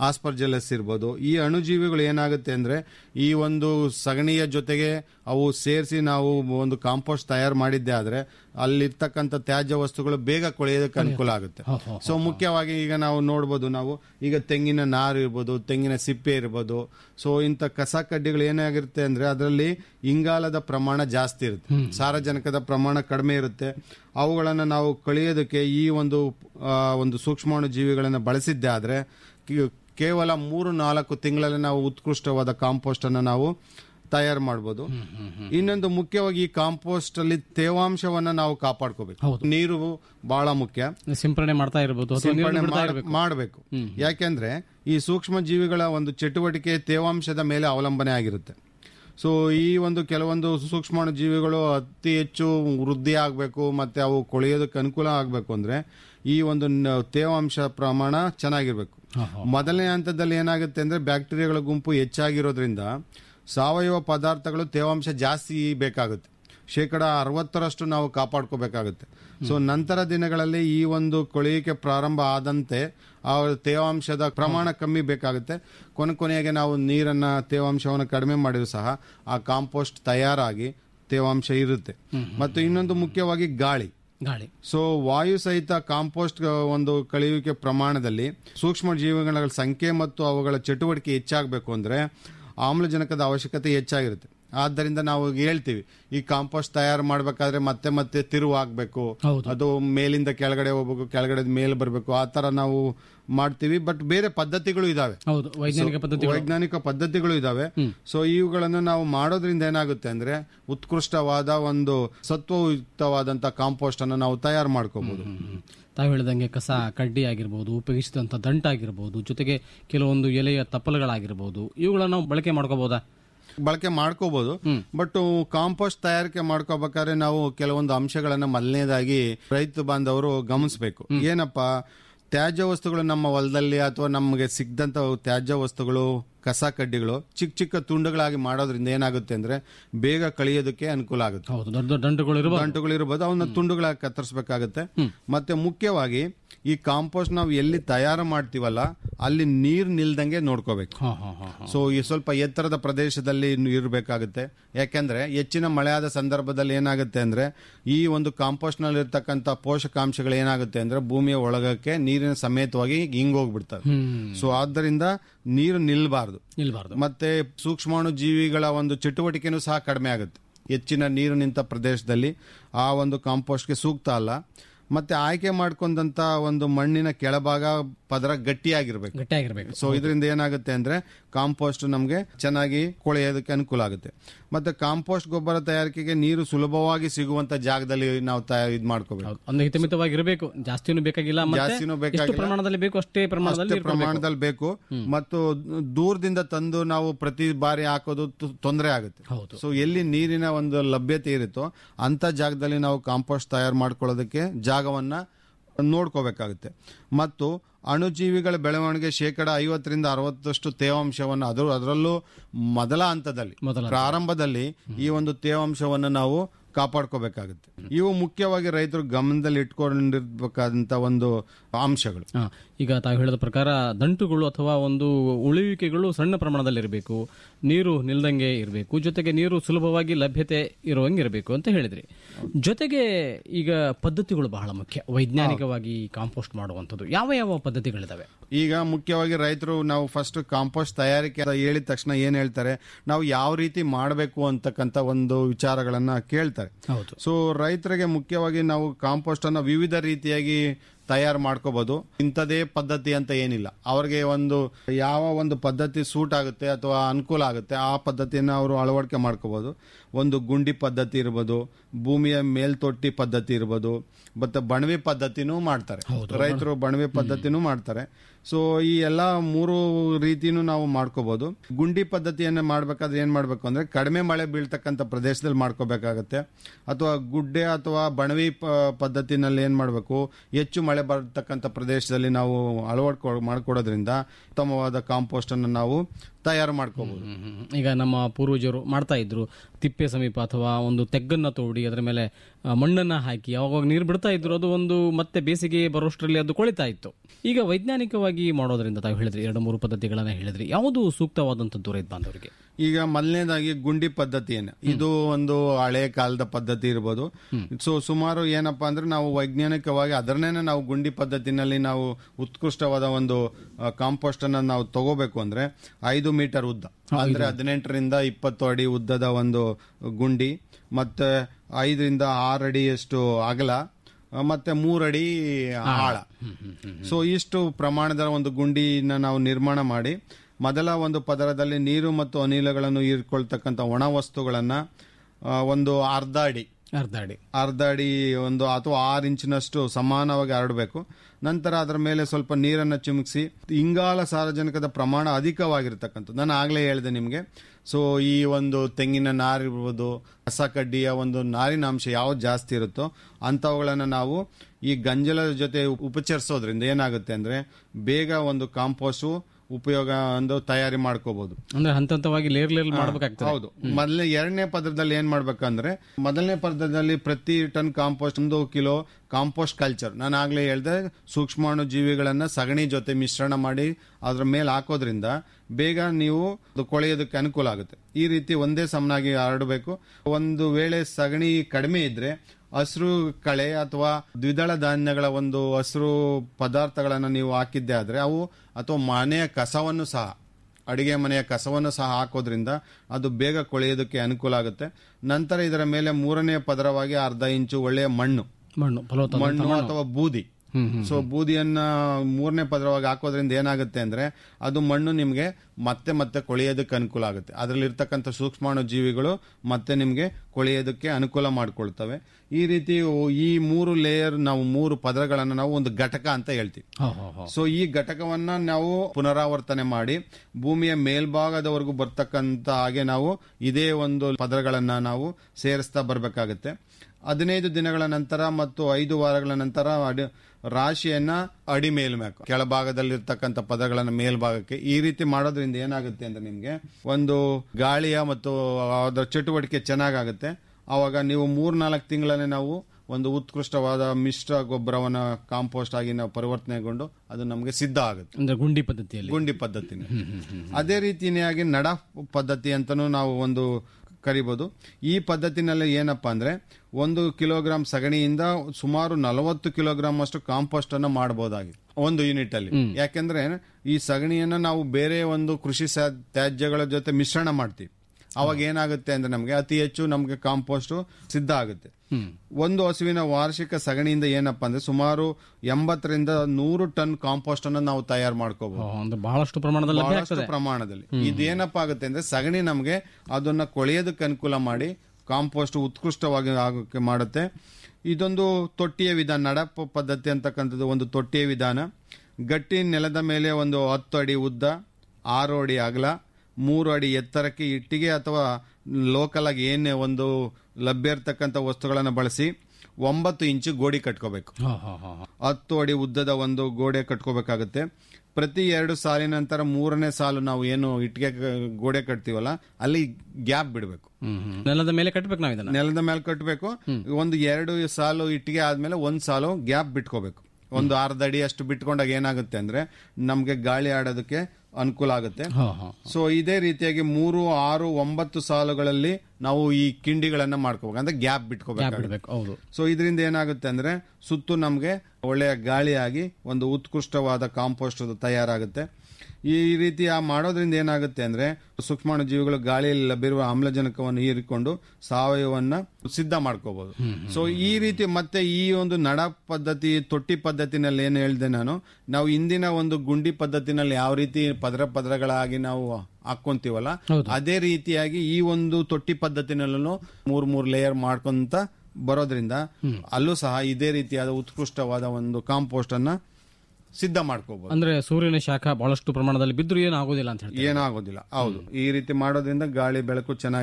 ಆಸ್ಪರ್ಜೆಲಸ್ ಇರ್ಬೋದು ಈ ಅಣುಜೀವಿಗಳು ಏನಾಗುತ್ತೆ ಅಂದ್ರೆ ಈ ಒಂದು ಸಗಣಿಯ ಜೊತೆಗೆ ಅವು ಸೇರಿಸಿ ನಾವು ಒಂದು ಕಾಂಪೋಸ್ಟ್ ತಯಾರು ಮಾಡಿದ್ದೆ ಆದ್ರೆ ಅಲ್ಲಿರ್ತಕ್ಕಂಥ ತ್ಯಾಜ್ಯ ವಸ್ತುಗಳು ಬೇಗ ಕೊಳೆಯೋದಕ್ಕೆ ಅನುಕೂಲ ಆಗುತ್ತೆ ಸೊ ಮುಖ್ಯವಾಗಿ ಈಗ ನಾವು ನೋಡ್ಬೋದು ನಾವು ಈಗ ತೆಂಗಿನ ನಾರು ಇರ್ಬೋದು ತೆಂಗಿನ ಸಿಪ್ಪೆ ಇರ್ಬೋದು ಸೊ ಇಂಥ ಕಸ ಕಡ್ಡಿಗಳು ಏನಾಗಿರುತ್ತೆ ಅಂದ್ರೆ ಅದರಲ್ಲಿ ಇಂಗಾಲದ ಪ್ರಮಾಣ ಜಾಸ್ತಿ ಇರುತ್ತೆ ಸಾರಜನಕದ ಪ್ರಮಾಣ ಕಡಿಮೆ ಇರುತ್ತೆ ಅವುಗಳನ್ನು ನಾವು ಕಳಿಯೋದಕ್ಕೆ ಈ ಒಂದು ಆ, ಒಂದು ಸೂಕ್ಷ್ಮಾಣು ಜೀವಿಗಳನ್ನು ಬಳಸಿದ್ದೆ ಆದ್ರೆ ಕಿ- ಕೇವಲ ಮೂರು ನಾಲ್ಕು ತಿಂಗಳಲ್ಲಿ ನಾವು ಉತ್ಕೃಷ್ಟವಾದ ಕಾಂಪೋಸ್ಟ್ ಅನ್ನು ನಾವು ತಯಾರು ಮಾಡ್ಬೋದು ಇನ್ನೊಂದು ಮುಖ್ಯವಾಗಿ ಈ ಕಾಂಪೋಸ್ಟ್ ಅಲ್ಲಿ ತೇವಾಂಶವನ್ನ ನಾವು ಕಾಪಾಡ್ಕೋಬೇಕು ನೀರು ಬಹಳ ಮುಖ್ಯ ಸಿಂಪರಣೆ ಮಾಡ್ತಾ ಇರ್ಬೋದು ಅಥವಾ ನೀರನ್ನು ಸಿಂಪಡಣೆ ಬಿಡ್ತಾ ಮಾಡ್- ಇರ್ಬೇಕು. ಮಾಡಬೇಕು ಯಾಕೆಂದ್ರೆ ಈ ಸೂಕ್ಷ್ಮ ಜೀವಿಗಳ ಒಂದು ಚಟುವಟಿಕೆ ತೇವಾಂಶದ ಮೇಲೆ ಅವಲಂಬನೆ ಆಗಿರುತ್ತೆ ಸೊ ಈ ಒಂದು ಕೆಲವೊಂದು ಸೂಕ್ಷ್ಮಾಣು ಜೀವಿಗಳು ಅತಿ ಹೆಚ್ಚು ವೃದ್ಧಿ ಆಗಬೇಕು ಮತ್ತೆ ಅವು ಕೊಳೆಯೋದಕ್ಕೆ ಅನುಕೂಲ ಆಗಬೇಕು ಅಂದ್ರೆ ಈ ಒಂದು ನ- ತೇವಾಂಶ ಪ್ರಮಾಣ ಚೆನ್ನಾಗಿರ್ಬೇಕು ಮೊದಲನೇ ಹಂತದಲ್ಲಿ ಏನಾಗುತ್ತೆ ಅಂದ್ರೆ ಬ್ಯಾಕ್ಟೀರಿಯಾಗಳ ಗುಂಪು ಹೆಚ್ಚಾಗಿರೋದ್ರಿಂದ ಸಾವಯವ ಪದಾರ್ಥಗಳು ತೇವಾಂಶ ಜಾಸ್ತಿ ಬೇಕಾಗುತ್ತೆ ಶೇಕಡ ಅರವತ್ತರಷ್ಟು ನಾವು ಕಾಪಾಡ್ಕೋಬೇಕಾಗುತ್ತೆ ಸೊ ನಂತರ ದಿನಗಳಲ್ಲಿ ಈ ಒಂದು ಕೊಳೆಯುವಿಕೆ ಪ್ರಾರಂಭ ಆದಂತೆ ಆ ತೇವಾಂಶದ ಪ್ರಮಾಣ ಕಮ್ಮಿ ಬೇಕಾಗುತ್ತೆ ಕೊನೆ ಕೊನೆಗೆ ನಾವು ನೀರನ್ನ ತೇವಾಂಶವನ್ನು ಕಡಿಮೆ ಮಾಡಿದ್ರು ಸಹ ಆ ಕಾಂಪೋಸ್ಟ್ ತಯಾರಾಗಿ ತೇವಾಂಶ ಇರುತ್ತೆ ಮತ್ತು ಇನ್ನೊಂದು ಮುಖ್ಯವಾಗಿ ಗಾಳಿ ಗಾಳಿ ಸೊ ವಾಯು ಸಹಿತ ಕಾಂಪೋಸ್ಟ್ ಒಂದು ಕಳೆಯುವಿಕೆ ಪ್ರಮಾಣದಲ್ಲಿ ಸೂಕ್ಷ್ಮ ಜೀವಿಗಳ ಸಂಖ್ಯೆ ಮತ್ತು ಅವುಗಳ ಚಟುವಟಿಕೆ ಹೆಚ್ಚಾಗಬೇಕು ಅಂದ್ರೆ ಆಮ್ಲಜನಕದ ಅವಶ್ಯಕತೆ ಹೆಚ್ಚಾಗಿರುತ್ತೆ ಆದ್ದರಿಂದ ನಾವು ಹೇಳ್ತೀವಿ ಈ ಕಾಂಪೋಸ್ಟ್ ತಯಾರು ಮಾಡಬೇಕಾದ್ರೆ ಮತ್ತೆ ಮತ್ತೆ ತಿರುವು ಹಾಕ್ಬೇಕು ಅದು ಮೇಲಿಂದ ಕೆಳಗಡೆ ಹೋಗ್ಬೇಕು ಕೆಳಗಡೆ ಮೇಲೆ ಬರಬೇಕು ಆ ತರ ನಾವು ಮಾಡ್ತೀವಿ ಬಟ್ ಬೇರೆ ಪದ್ಧತಿಗಳು ಇದಾವೆ ಹೌದು ವೈಜ್ಞಾನಿಕ So, ಪದ್ಧತಿಗಳು ವೈಜ್ಞಾನಿಕ ಪದ್ಧತಿಗಳು ಇದಾವೆ ಸೊ ಇವುಗಳನ್ನು ನಾವು ಮಾಡೋದ್ರಿಂದ ಏನಾಗುತ್ತೆ ಅಂದ್ರೆ ಉತ್ಕೃಷ್ಟವಾದ ಒಂದು ಸತ್ವಯುಕ್ತವಾದಂತ ಕಾಂಪೋಸ್ಟ್ ಅನ್ನು ನಾವು ತಯಾರು ಮಾಡ್ಕೋಬಹುದು ತಾವು ಹೇಳಿದಂಗೆ ಕಸ ಕಡ್ಡಿ ಆಗಿರ್ಬೋದು ಉಪಯೋಗಿಸಿದಂಥ ದಂಟಾಗಿರ್ಬೋದು ಜೊತೆಗೆ ಕೆಲವೊಂದು ಎಲೆಯ ತಪ್ಪಲುಗಳಾಗಿರ್ಬೋದು ಇವುಗಳನ್ನ ನಾವು ಬಳಕೆ ಮಾಡ್ಕೋಬಹುದಾ ಬಳಕೆ ಮಾಡ್ಕೋಬಹುದು ಬಟ್ ಕಾಂಪೋಸ್ಟ್ ತಯಾರಿಕೆ ಮಾಡ್ಕೋಬೇಕಾದ್ರೆ ನಾವು ಕೆಲವೊಂದು ಅಂಶಗಳನ್ನ ಮೊದಲನೇದಾಗಿ ರೈತ ಬಾಂಧವರು ಗಮನಿಸಬೇಕು ಏನಪ್ಪಾ ತ್ಯಾಜ್ಯ ವಸ್ತುಗಳು ನಮ್ಮ ಹೊಲದಲ್ಲಿ ಅಥವಾ ನಮಗೆ ಸಿಗ್ದಂತ ತ್ಯಾಜ್ಯ ವಸ್ತುಗಳು ಕಸ ಕಡ್ಡಿಗಳು ಚಿಕ್ಕ ಚಿಕ್ಕ ತುಂಡುಗಳಾಗಿ ಮಾಡೋದ್ರಿಂದ ಏನಾಗುತ್ತೆ ಅಂದ್ರೆ ಬೇಗ ಕಳಿಯೋದಕ್ಕೆ ಅನುಕೂಲ ಆಗುತ್ತೆ ಹೌದು ದೊಡ್ಡ ದೊಡ್ಡ ದಂಟುಗಳು ಇರಬಹುದು ದಂಟುಗಳು ಇರ್ಬೋದು ಅವನ್ನ ತುಂಡುಗಳಾಗಿ ಕತ್ತರಿಸಬೇಕಾಗುತ್ತೆ ಮತ್ತೆ ಮುಖ್ಯವಾಗಿ ಈ ಕಾಂಪೋಸ್ಟ್ ನಾವು ಎಲ್ಲಿ ತಯಾರು ಮಾಡ್ತೀವಲ್ಲ ಅಲ್ಲಿ ನೀರ್ ನಿಲ್ದಂಗೆ ನೋಡ್ಕೋಬೇಕು ಸೊ ಈ ಸ್ವಲ್ಪ ಎತ್ತರದ ಪ್ರದೇಶದಲ್ಲಿ ಇರಬೇಕಾಗುತ್ತೆ ಯಾಕೆಂದ್ರೆ ಹೆಚ್ಚಿನ ಮಳೆಯಾದ ಸಂದರ್ಭದಲ್ಲಿ ಏನಾಗುತ್ತೆ ಅಂದ್ರೆ ಈ ಒಂದು ಕಾಂಪೋಸ್ಟ್ ನಲ್ಲಿ ಇರ್ತಕ್ಕಂಥ ಪೋಷಕಾಂಶಗಳು ಏನಾಗುತ್ತೆ ಅಂದ್ರೆ ಭೂಮಿಯ ಒಳಗಕ್ಕೆ ನೀರಿನ ಸಮೇತವಾಗಿ ಹಿಂಗೋಗ್ಬಿಡ್ತವೆ ಸೊ ಆದ್ದರಿಂದ ನೀರು ನಿಲ್ಬಾರ್ದು ನಿಲ್ಬಾರ್ದು ಮತ್ತೆ ಸೂಕ್ಷ್ಮಾಣು ಜೀವಿಗಳ ಒಂದು ಚಟುವಟಿಕೆನೂ ಸಹ ಕಡಿಮೆ ಆಗುತ್ತೆ ಹೆಚ್ಚಿನ ನೀರು ನಿಂತ ಪ್ರದೇಶದಲ್ಲಿ ಆ ಒಂದು ಕಾಂಪೋಸ್ಟ್ಗೆ ಸೂಕ್ತ ಅಲ್ಲ ಮತ್ತೆ ಆಯ್ಕೆ ಮಾಡ್ಕೊಂಡಂತ ಒಂದು ಮಣ್ಣಿನ ಕೆಳಭಾಗ ಪದರ ಗಟ್ಟಿಯಾಗಿರ್ಬೇಕು ಗಟ್ಟಿಯಾಗಿರ್ಬೇಕು ಸೊ ಇದರಿಂದ ಏನಾಗುತ್ತೆ ಅಂದ್ರೆ ಕಾಂಪೋಸ್ಟ್ ನಮಗೆ ಚೆನ್ನಾಗಿ ಕೊಳೆಯೋದಕ್ಕೆ ಅನುಕೂಲ ಆಗುತ್ತೆ ಮತ್ತೆ ಕಾಂಪೋಸ್ಟ್ ಗೊಬ್ಬರ ತಯಾರಿಕೆಗೆ ನೀರು ಸುಲಭವಾಗಿ ಸಿಗುವಂತ ಜಾಗದಲ್ಲಿ ನಾವು ತಯಾರು ಇದು ಮಾಡ್ಕೋಬೇಕು ಒಂದು ಹಿತಮಿತವಾಗಿ ಇರಬೇಕು ಜಾಸ್ತಿನೂ ಬೇಕಾಗಿಲ್ಲ ಮತ್ತೆ ಜಾಸ್ತಿನೂ ಎಷ್ಟು ಬೇಕಾಗಿಲ್ಲ. ಪ್ರಮಾಣದಲ್ಲಿ ಬೇಕು ಅಷ್ಟೇ ಪ್ರಮಾಣದಲ್ಲಿ ಅಷ್ಟೇ ಇಟ್ಕೊಳ್ಬೇಕು. ಪ್ರಮಾಣದಲ್ಲಿ ಬೇಕು ಮತ್ತು ದೂರದಿಂದ ತಂದು ನಾವು ಪ್ರತಿ ಬಾರಿ ಹಾಕೋದು ತೊಂದರೆ ಆಗುತ್ತೆ ಸೊ ಎಲ್ಲಿ ನೀರಿನ ಒಂದು ಲಭ್ಯತೆ ಇರುತ್ತೋ ಅಂತ ಜಾಗದಲ್ಲಿ ನಾವು ಕಾಂಪೋಸ್ಟ್ ತಯಾರು ಮಾಡ್ಕೊಳ್ಳೋದಕ್ಕೆ ಜಾಗವನ್ನ ನೋಡ್ಕೋಬೇಕಾಗುತ್ತೆ ಮತ್ತು ಅಣುಜೀವಿಗಳ ಬೆಳವಣಿಗೆ ಶೇಕಡ ಐವತ್ತರಿಂದ ಅರವತ್ತಷ್ಟು ತೇವಾಂಶವನ್ನು ಅದರ ಅದರಲ್ಲೂ ಮೊದಲ ಹಂತದಲ್ಲಿ ಪ್ರಾರಂಭದಲ್ಲಿ ಈ ಒಂದು ತೇವಾಂಶವನ್ನು ನಾವು ಕಾಪಾಡ್ಕೋಬೇಕಾಗುತ್ತೆ ಇವು ಮುಖ್ಯವಾಗಿ ರೈತರು ಗಮನದಲ್ಲಿ ಇಟ್ಕೊಂಡಿರ್ಬೇಕಾದಂತ ಒಂದು ಅಂಶಗಳು ಹಾ, ಈಗ ತಾವು ಹೇಳಿದ ಪ್ರಕಾರ ದಂಟುಗಳು ಅಥವಾ ಒಂದು ಉಳಿಯುವಿಕೆಗಳು ಸಣ್ಣ ಪ್ರಮಾಣದಲ್ಲಿ ಇರಬೇಕು ನೀರು ನಿಲ್ದಂಗೆ ಇರಬೇಕು ಜೊತೆಗೆ ನೀರು ಸುಲಭವಾಗಿ ಲಭ್ಯತೆ ಇರುವಂಗೆ ಇರಬೇಕು ಅಂತ ಹೇಳಿದ್ರಿ ಜೊತೆಗೆ ಈಗ ಪದ್ಧತಿಗಳು ಬಹಳ ಮುಖ್ಯ ವೈಜ್ಞಾನಿಕವಾಗಿ ಕಾಂಪೋಸ್ಟ್ ಮಾಡುವಂಥದ್ದು ಯಾವ ಯಾವ ಪದ್ಧತಿಗಳಿದಾವೆ ಈಗ ಮುಖ್ಯವಾಗಿ ರೈತರು ನಾವು ಫಸ್ಟ್ ಕಾಂಪೋಸ್ಟ್ ತಯಾರಿಕೆ ಅಂತ ಹೇಳಿದ ತಕ್ಷಣ ಏನ್ ಹೇಳ್ತಾರೆ ನಾವು ಯಾವ ರೀತಿ ಮಾಡಬೇಕು ಅಂತಕ್ಕಂತ ಒಂದು ವಿಚಾರಗಳನ್ನ ಕೇಳ್ತಾರೆ ಹೌದು ಸೊ ರೈತರಿಗೆ ಮುಖ್ಯವಾಗಿ ನಾವು ಕಾಂಪೋಸ್ಟ್ ಅನ್ನ ವಿವಿಧ ರೀತಿಯಾಗಿ ತಯಾರು ಮಾಡ್ಕೋಬಹುದು ಇಂಥದೇ ಪದ್ಧತಿ ಅಂತ ಏನಿಲ್ಲ ಅವ್ರಿಗೆ ಒಂದು ಯಾವ ಒಂದು ಪದ್ಧತಿ ಸೂಟ್ ಆಗುತ್ತೆ ಅಥವಾ ಅನುಕೂಲ ಆಗುತ್ತೆ ಆ ಪದ್ಧತಿಯನ್ನು ಅವರು ಅಳವಡಿಕೆ ಮಾಡ್ಕೋಬಹುದು ಒಂದು ಗುಂಡಿ ಪದ್ಧತಿ ಇರ್ಬೋದು ಭೂಮಿಯ ಮೇಲ್ತೊಟ್ಟಿ ಪದ್ಧತಿ ಇರ್ಬೋದು ಮತ್ತೆ ಬಣವೆ ಪದ್ಧತಿನೂ ಮಾಡ್ತಾರೆ ರೈತರು ಬಣವೆ ಪದ್ಧತಿನೂ ಮಾಡ್ತಾರೆ ಸೊ ಈ ಎಲ್ಲಾ ಮೂರು ರೀತಿನೂ ನಾವು ಮಾಡ್ಕೋಬಹುದು ಗುಂಡಿ ಪದ್ಧತಿಯನ್ನ ಮಾಡ್ಬೇಕಾದ್ರೆ ಏನ್ ಮಾಡ್ಬೇಕು ಅಂದ್ರೆ ಕಡಿಮೆ ಮಳೆ ಬೀಳ್ತಕ್ಕಂಥ ಪ್ರದೇಶದಲ್ಲಿ ಮಾಡ್ಕೋಬೇಕಾಗತ್ತೆ ಅಥವಾ ಗುಡ್ಡೆ ಅಥವಾ ಬಣವಿ ಪ- ಪದ್ಧತಿನಲ್ಲಿ ಏನ್ ಮಾಡ್ಬೇಕು ಹೆಚ್ಚು ಮಳೆ ಬರ್ತಕ್ಕಂಥ ಪ್ರದೇಶದಲ್ಲಿ ನಾವು ಅಳವಡ್ಕೊ ಮಾಡ್ಕೊಡೋದ್ರಿಂದ ಉತ್ತಮವಾದ ಕಾಂಪೋಸ್ಟ್ ಅನ್ನು ನಾವು ತಯಾರು ಮಾಡ್ಕೋಬಹುದು ಈಗ ನಮ್ಮ ಪೂರ್ವಜರು ಮಾಡ್ತಾ ಇದ್ರು ತಿಪ್ಪೆ ಸಮೀಪ ಅಥವಾ ಒಂದು ತೆಗ್ಗನ್ನ ತೋಡಿ ಅದರ ಮೇಲೆ ಆ, ಮಣ್ಣನ್ನ ಹಾಕಿ ಅವಾಗ ನೀರು ಬಿಡ್ತಾ ಇದ್ರು ಅದು ಒಂದು ಮತ್ತೆ ಬೇಸಿಗೆ ಬರೋಷ್ಟರಲ್ಲಿ ಅದು ಕೊಳಿತಾ ಇತ್ತು ಈಗ ವೈಜ್ಞಾನಿಕವಾಗಿ ಮಾಡೋದ್ರಿಂದ ತಾವು ಹೇಳಿದ್ರಿ ಎರಡು ಮೂರು ಪದ್ಧತಿಗಳನ್ನ ಹೇಳಿದ್ರಿ ಯಾವುದು ಸೂಕ್ತವಾದಂಥದ್ದು ರೈತ ಬಾಂಧವರಿಗೆ ಈಗ ಮೊದಲನೇದಾಗಿ ಗುಂಡಿ ಪದ್ಧತಿಯನ್ನು ಇದು ಒಂದು ಹಳೆ ಕಾಲದ ಪದ್ಧತಿ ಇರ್ಬೋದು ಸೊ ಸುಮಾರು ಏನಪ್ಪಾ ಅಂದ್ರೆ ನಾವು ವೈಜ್ಞಾನಿಕವಾಗಿ ಅದನ್ನೇ ನಾವು ಗುಂಡಿ ಪದ್ಧತಿನಲ್ಲಿ ನಾವು ಉತ್ಕೃಷ್ಟವಾದ ಒಂದು ಕಾಂಪೋಸ್ಟ್ ಅನ್ನ ನಾವು ತಗೋಬೇಕು ಅಂದ್ರೆ ಐದು ಮೀಟರ್ ಉದ್ದ ಅಂದ್ರೆ ಹದಿನೆಂಟರಿಂದ ಇಪ್ಪತ್ತು ಅಡಿ ಉದ್ದದ ಒಂದು ಗುಂಡಿ ಮತ್ತೆ ಐದರಿಂದ ಆರು ಅಡಿಯಷ್ಟು ಅಗಲ ಆ, ಮತ್ತೆ ಮೂರಡಿ ಆಳ ಸೊ ಇಷ್ಟು ಪ್ರಮಾಣದ ಒಂದು ಗುಂಡಿನ ನಾವು ನಿರ್ಮಾಣ ಮಾಡಿ ಮೊದಲ ಒಂದು ಪದರದಲ್ಲಿ ನೀರು ಮತ್ತು ಅನಿಲಗಳನ್ನು ಹೀರ್ಕೊಳ್ತಕ್ಕಂಥ ಒಣ ವಸ್ತುಗಳನ್ನ ಆ, ಒಂದು ಅರ್ಧ ಅಡಿ ಅರ್ಧ ಅಡಿ ಅರ್ಧ ಅಡಿ ಒಂದು ಅಥವಾ ಆರು ಇಂಚಿನಷ್ಟು ಸಮಾನವಾಗಿ ಹರಡಬೇಕು ನಂತರ ಅದರ ಮೇಲೆ ಸ್ವಲ್ಪ ನೀರನ್ನು ಚಿಮುಕಿಸಿ ಇಂಗಾಲ ಸಾರಜನಕದ ಪ್ರಮಾಣ ಅಧಿಕವಾಗಿರ್ತಕ್ಕಂಥದ್ದು ನಾನು ಆಗಲೇ ಹೇಳಿದೆ ನಿಮಗೆ ಸೊ ಈ ಒಂದು ತೆಂಗಿನ ನಾರಿರ್ಬೋದು ಕಸ ಕಡ್ಡಿಯ ಒಂದು ನಾರಿನ ಅಂಶ ಯಾವ್ದು ಜಾಸ್ತಿ ಇರುತ್ತೋ ಅಂಥವುಗಳನ್ನು ನಾವು ಈ ಗಂಜಲದ ಜೊತೆ ಉಪಚರಿಸೋದ್ರಿಂದ ಏನಾಗುತ್ತೆ ಅಂದ್ರೆ ಬೇಗ ಒಂದು ಕಾಂಪೋಸ್ಟು ಉಪಯೋಗ ಒಂದು ತಯಾರಿ ಮಾಡ್ಕೋಬಹುದು ಅಂದ್ರೆ ಹಂತ ಹಂತವಾಗಿ ಲೇರ್ ಲೇರ್ ಮಾಡ್ಬೇಕಾಗ್ತದೆ ಹೌದು ಮೊದಲನೇ ಎರಡನೇ ಪದರದಲ್ಲಿ ಏನ್ ಮಾಡ್ಬೇಕಂದ್ರೆ ಮೊದಲನೇ ಪದರದಲ್ಲಿ ಪ್ರತಿ ಟನ್ ಕಾಂಪೋಸ್ಟ್ ಒಂದು ಕಿಲೋ ಕಾಂಪೋಸ್ಟ್ ಕಲ್ಚರ್ ನಾನು ಆಗ್ಲೇ ಹೇಳ್ದೆ ಸೂಕ್ಷ್ಮಾಣು ಜೀವಿಗಳನ್ನ ಸಗಣಿ ಜೊತೆ ಮಿಶ್ರಣ ಮಾಡಿ ಅದ್ರ ಮೇಲೆ ಹಾಕೋದ್ರಿಂದ ಬೇಗ ನೀವು ಅದು ಕೊಳೆಯೋದಕ್ಕೆ ಅನುಕೂಲ ಆಗುತ್ತೆ ಈ ರೀತಿ ಒಂದೇ ಸಮನಾಗಿ ಹರಡಬೇಕು ಒಂದು ವೇಳೆ ಸಗಣಿ ಕಡಿಮೆ ಇದ್ರೆ ಹಸಿರು ಕಳೆ ಅಥವಾ ದ್ವಿದಳ ಧಾನ್ಯಗಳ ಒಂದು ಹಸಿರು ಪದಾರ್ಥಗಳನ್ನು ನೀವು ಹಾಕಿದ್ದೆ ಆದ್ರೆ ಅವು ಅಥವಾ ಮನೆಯ ಕಸವನ್ನು ಸಹ ಅಡಿಗೆ ಮನೆಯ ಕಸವನ್ನು ಸಹ ಹಾಕೋದ್ರಿಂದ ಅದು ಬೇಗ ಕೊಳೆಯೋದಕ್ಕೆ ಅನುಕೂಲ ಆಗುತ್ತೆ ನಂತರ ಇದರ ಮೇಲೆ ಮೂರನೇ ಪದರವಾಗಿ ಅರ್ಧ ಇಂಚು ಒಳ್ಳೆಯ ಮಣ್ಣು ಮಣ್ಣು ಫಲವತ್ತಾದ ಮಣ್ಣು ಅಥವಾ ಬೂದಿ ಸೊ ಬೂದಿಯನ್ನ ಮೂರನೇ ಪದರವಾಗಿ ಹಾಕೋದ್ರಿಂದ ಏನಾಗುತ್ತೆ ಅಂದ್ರೆ ಅದು ಮಣ್ಣು ನಿಮಗೆ ಮತ್ತೆ ಮತ್ತೆ ಕೊಳೆಯೋದಕ್ಕೆ ಅನುಕೂಲ ಆಗುತ್ತೆ ಅದರಲ್ಲಿ ಇರ್ತಕ್ಕಂಥ ಸೂಕ್ಷ್ಮಾಣು ಜೀವಿಗಳು ಮತ್ತೆ ನಿಮಗೆ ಕೊಳೆಯೋದಕ್ಕೆ ಅನುಕೂಲ ಮಾಡಿಕೊಳ್ತವೆ ಈ ರೀತಿ ಈ ಮೂರು ಲೇಯರ್ ನಾವು ಮೂರು ಪದರಗಳನ್ನು ನಾವು ಒಂದು ಘಟಕ ಅಂತ ಹೇಳ್ತೀವಿ ಹೋ, ಹೋ, ಹೋ. ಸೊ ಈ ಘಟಕವನ್ನ ನಾವು ಪುನರಾವರ್ತನೆ ಮಾಡಿ ಭೂಮಿಯ ಮೇಲ್ಭಾಗದವರೆಗೂ ಬರ್ತಕ್ಕಂತ ಹಾಗೆ ನಾವು ಇದೇ ಒಂದು ಪದರಗಳನ್ನ ನಾವು ಸೇರಿಸ್ತಾ ಬರಬೇಕಾಗುತ್ತೆ ಹದಿನೈದು ದಿನಗಳ ನಂತರ ಮತ್ತು ಐದು ವಾರಗಳ ನಂತರ ಅಡಿ ರಾಶಿಯನ್ನ ಅಡಿ ಮೇಲ್ಮೇಕ ಕೆಳಭಾಗದಲ್ಲಿರ್ತಕ್ಕಂಥ ಪದಗಳನ್ನ ಮೇಲ್ಭಾಗಕ್ಕೆ ಈ ರೀತಿ ಮಾಡೋದ್ರಿಂದ ಏನಾಗುತ್ತೆ ಅಂದ್ರೆ ನಿಮ್ಗೆ ಒಂದು ಗಾಳಿಯ ಮತ್ತು ಅದರ ಚಟುವಟಿಕೆ ಚೆನ್ನಾಗಾಗುತ್ತೆ ಅವಾಗ ನೀವು ಮೂರ್ನಾಲ್ಕು ತಿಂಗಳನ್ನೇ ನಾವು ಒಂದು ಉತ್ಕೃಷ್ಟವಾದ ಮಿಶ್ರ ಗೊಬ್ಬರವನ್ನ ಕಾಂಪೋಸ್ಟ್ ಆಗಿ ನಾವು ಪರಿವರ್ತನೆಗೊಂಡು ಅದು ನಮಗೆ ಸಿದ್ಧ ಆಗುತ್ತೆ ಅಂದ್ರೆ ಗುಂಡಿ ಪದ್ಧತಿಯಲ್ಲಿ ಗುಂಡಿ ಪದ್ಧತಿನೇ ಅದೇ ರೀತಿಯಾಗಿ ನಡ ಪದ್ಧತಿ ಅಂತಾನೂ ನಾವು ಒಂದು ಕರಿಬಹುದು ಈ ಪದ್ಧತಿನಲ್ಲಿ ಏನಪ್ಪಾ ಅಂದ್ರೆ ಒಂದು ಕಿಲೋಗ್ರಾಂ ಸಗಣಿಯಿಂದ ಸುಮಾರು ನಲವತ್ತು ಕಿಲೋಗ್ರಾಂ ಅಷ್ಟು ಕಾಂಪೋಸ್ಟ್ ಅನ್ನ ಮಾಡಬಹುದಾಗಿದೆ ಒಂದು ಯೂನಿಟ್ ಅಲ್ಲಿ ಯಾಕೆಂದ್ರೆ ಈ ಸಗಣಿಯನ್ನ ನಾವು ಬೇರೆ ಒಂದು ಕೃಷಿ ಸಾ- ತ್ಯಾಜ್ಯಗಳ ಜೊತೆ ಮಿಶ್ರಣ ಮಾಡ್ತೀವಿ ಅವಾಗ ಏನಾಗುತ್ತೆ ಅಂದ್ರೆ ನಮಗೆ ಅತಿ ಹೆಚ್ಚು ನಮಗೆ ಕಾಂಪೋಸ್ಟ್ ಸಿದ್ಧ ಆಗುತ್ತೆ ಒಂದು ಹಸುವಿನ ವಾರ್ಷಿಕ ಸಗಣಿಯಿಂದ ಏನಪ್ಪಾ ಅಂದ್ರೆ ಸುಮಾರು ಎಂಬತ್ತರಿಂದ ನೂರು ಟನ್ ಕಾಂಪೋಸ್ಟ್ ಅನ್ನು ನಾವು ತಯಾರು ಮಾಡ್ಕೋಬಹುದು ಓ, ಅಂದ್ರೆ ಬಹಳಷ್ಟು ಪ್ರಮಾಣದಲ್ಲಿ ಲಭ್ಯ ಬಹಳಷ್ಟು ಆಗ್ತದೆ ಪ್ರಮಾಣದಲ್ಲಿ ಇದೇನಪ್ಪ ಆಗುತ್ತೆ ಅಂದ್ರೆ ಸಗಣಿ ನಮಗೆ ಅದನ್ನ ಕೊಳೆಯೋದಕ್ಕೆ ಅನುಕೂಲ ಮಾಡಿ ಕಾಂಪೋಸ್ಟ್ ಉತ್ಕೃಷ್ಟವಾಗಿ ಆಗೋಕೆ ಮಾಡುತ್ತೆ ಇದೊಂದು ತೊಟ್ಟಿಯ ವಿಧಾನ ನಡಪ ಪದ್ಧತಿ ಅಂತಕ್ಕಂಥದ್ದು ಒಂದು ತೊಟ್ಟಿಯ ವಿಧಾನ ಗಟ್ಟಿ ನೆಲದ ಮೇಲೆ ಒಂದು ಹತ್ತು ಅಡಿ ಉದ್ದ ಆರು ಅಡಿ ಅಗಲ ಮೂರು ಅಡಿ ಎತ್ತರಕ್ಕೆ ಇಟ್ಟಿಗೆ ಅಥವಾ ಲೋಕಲ್ ಆಗಿ ಏನೇ ಒಂದು ಲಭ್ಯ ಇರತಕ್ಕಂಥ ವಸ್ತುಗಳನ್ನು ಬಳಸಿ ಒಂಬತ್ತು ಇಂಚು ಗೋಡಿ ಕಟ್ಕೋಬೇಕು ಹೋ, ಹೋ, ಹೋ, ಹೋ. ಹತ್ತು ಅಡಿ ಉದ್ದದ ಒಂದು ಗೋಡೆ ಕಟ್ಕೋಬೇಕಾಗುತ್ತೆ ಪ್ರತಿ ಎರಡು ಸಾಲಿನ ನಂತರ ಮೂರನೇ ಸಾಲು ನಾವು ಏನು ಇಟ್ಟಿಗೆ ಗ- ಗೋಡೆ ಕಟ್ತೀವಲ್ಲ ಅಲ್ಲಿ ಗ್ಯಾಪ್ ಬಿಡಬೇಕು ಹ್ಮ್, ಹ್ಮ್. ನೆಲದ ಮೇಲೆ ಕಟ್ಬೇಕು ನಾವು ಇದನ್ನ ನೆಲದ ಮೇಲೆ ಕಟ್ಟಬೇಕು ಒಂದು ಎರಡು ಸಾಲು ಇಟ್ಟಿಗೆ ಆದ್ಮೇಲೆ ಒಂದ್ ಸಾಲು ಗ್ಯಾಪ್ ಬಿಟ್ಕೋಬೇಕು ಒಂದು ಅರ್ಧ ಅಡಿ ಅಷ್ಟು ಬಿಟ್ಕೊಂಡಾಗ ಏನಾಗುತ್ತೆ ಅಂದ್ರೆ ನಮ್ಗೆ ಗಾಳಿ ಆಡೋದಕ್ಕೆ ಅನುಕೂಲ ಆಗುತ್ತೆ ಹೋ, ಹೋ. ಸೊ ಇದೇ ರೀತಿಯಾಗಿ ಮೂರು ಆರು ಒಂಬತ್ತು ಸಾಲುಗಳಲ್ಲಿ ನಾವು ಈ ಕಿಂಡಿಗಳನ್ನ ಮಾಡ್ಕೋಬೇಕು ಅಂದ್ರೆ ಗ್ಯಾಪ್ ಗ್ಯಾಪ್ ಬಿಟ್ಕೋಬೇಕು ಬಿಡ್ಬೇಕು ಹೌದು ಸೊ ಇದರಿಂದ ಏನಾಗುತ್ತೆ ಅಂದ್ರೆ ಸುತ್ತು ನಮಗೆ ಒಳ್ಳೆಯ ಗಾಳಿಯಾಗಿ ಒಂದು ಉತ್ಕೃಷ್ಟವಾದ ಕಾಂಪೋಸ್ಟ್ ತಯಾರಾಗುತ್ತೆ ಈ ರೀತಿ ಆ ಮಾಡೋದ್ರಿಂದ ಏನಾಗುತ್ತೆ ಅಂದ್ರೆ ಸೂಕ್ಷ್ಮಾಣು ಜೀವಿಗಳು ಗಾಳಿಯಲ್ಲಿ ಲಭ್ಯವಿರುವ ಆಮ್ಲಜನಕವನ್ನು ಹೀರಿಕೊಂಡು ಸಾವಯವನ್ನ ಸಿದ್ಧ ಮಾಡ್ಕೋಬಹುದು ಸೊ ಈ ರೀತಿ ಮತ್ತೆ ಈ ಒಂದು ನಡ ಪದ್ಧತಿ ತೊಟ್ಟಿ ಪದ್ಧತಿನಲ್ಲಿ ಏನು ಹೇಳಿದೆ ನಾನು ನಾವು ಇಂದಿನ ಒಂದು ಗುಂಡಿ ಪದ್ಧತಿನಲ್ಲಿ ಯಾವ ರೀತಿ ಪದರ ಪದರಗಳಾಗಿ ನಾವು ಹಾಕೊಂತೀವಲ್ಲ ಅದೇ ರೀತಿಯಾಗಿ ಈ ಒಂದು ತೊಟ್ಟಿ ಪದ್ಧತಿನಲ್ಲೂ ಮೂರ್ ಮೂರ್ ಲೇಯರ್ ಮಾಡ್ಕೊಂತ ಬರೋದ್ರಿಂದ ಅಲ್ಲೂ ಸಹ ಇದೇ ರೀತಿಯಾದ ಉತ್ಕೃಷ್ಟವಾದ ಒಂದು ಕಾಂಪೋಸ್ಟ್ ಅನ್ನ ಸಿದ್ಧ ಮಾಡ್ಕೋಬಹುದು ಅಂದ್ರೆ ಸೂರ್ಯನ ಶಾಖ ಬಹಳಷ್ಟು ಪ್ರಮಾಣದಲ್ಲಿ ಬಿದ್ದರೂ ಏನು ಆಗೋದಿಲ್ಲ ಅಂತ ಹೇಳ್ತಾರೆ ಏನಾಗೋದಿಲ್ಲ ಹೌದು ಈ ರೀತಿ ಮಾಡೋದ್ರಿಂದ ಗಾಳಿ ಬೆಳಕು ಚೆನ್ನಾಗಿ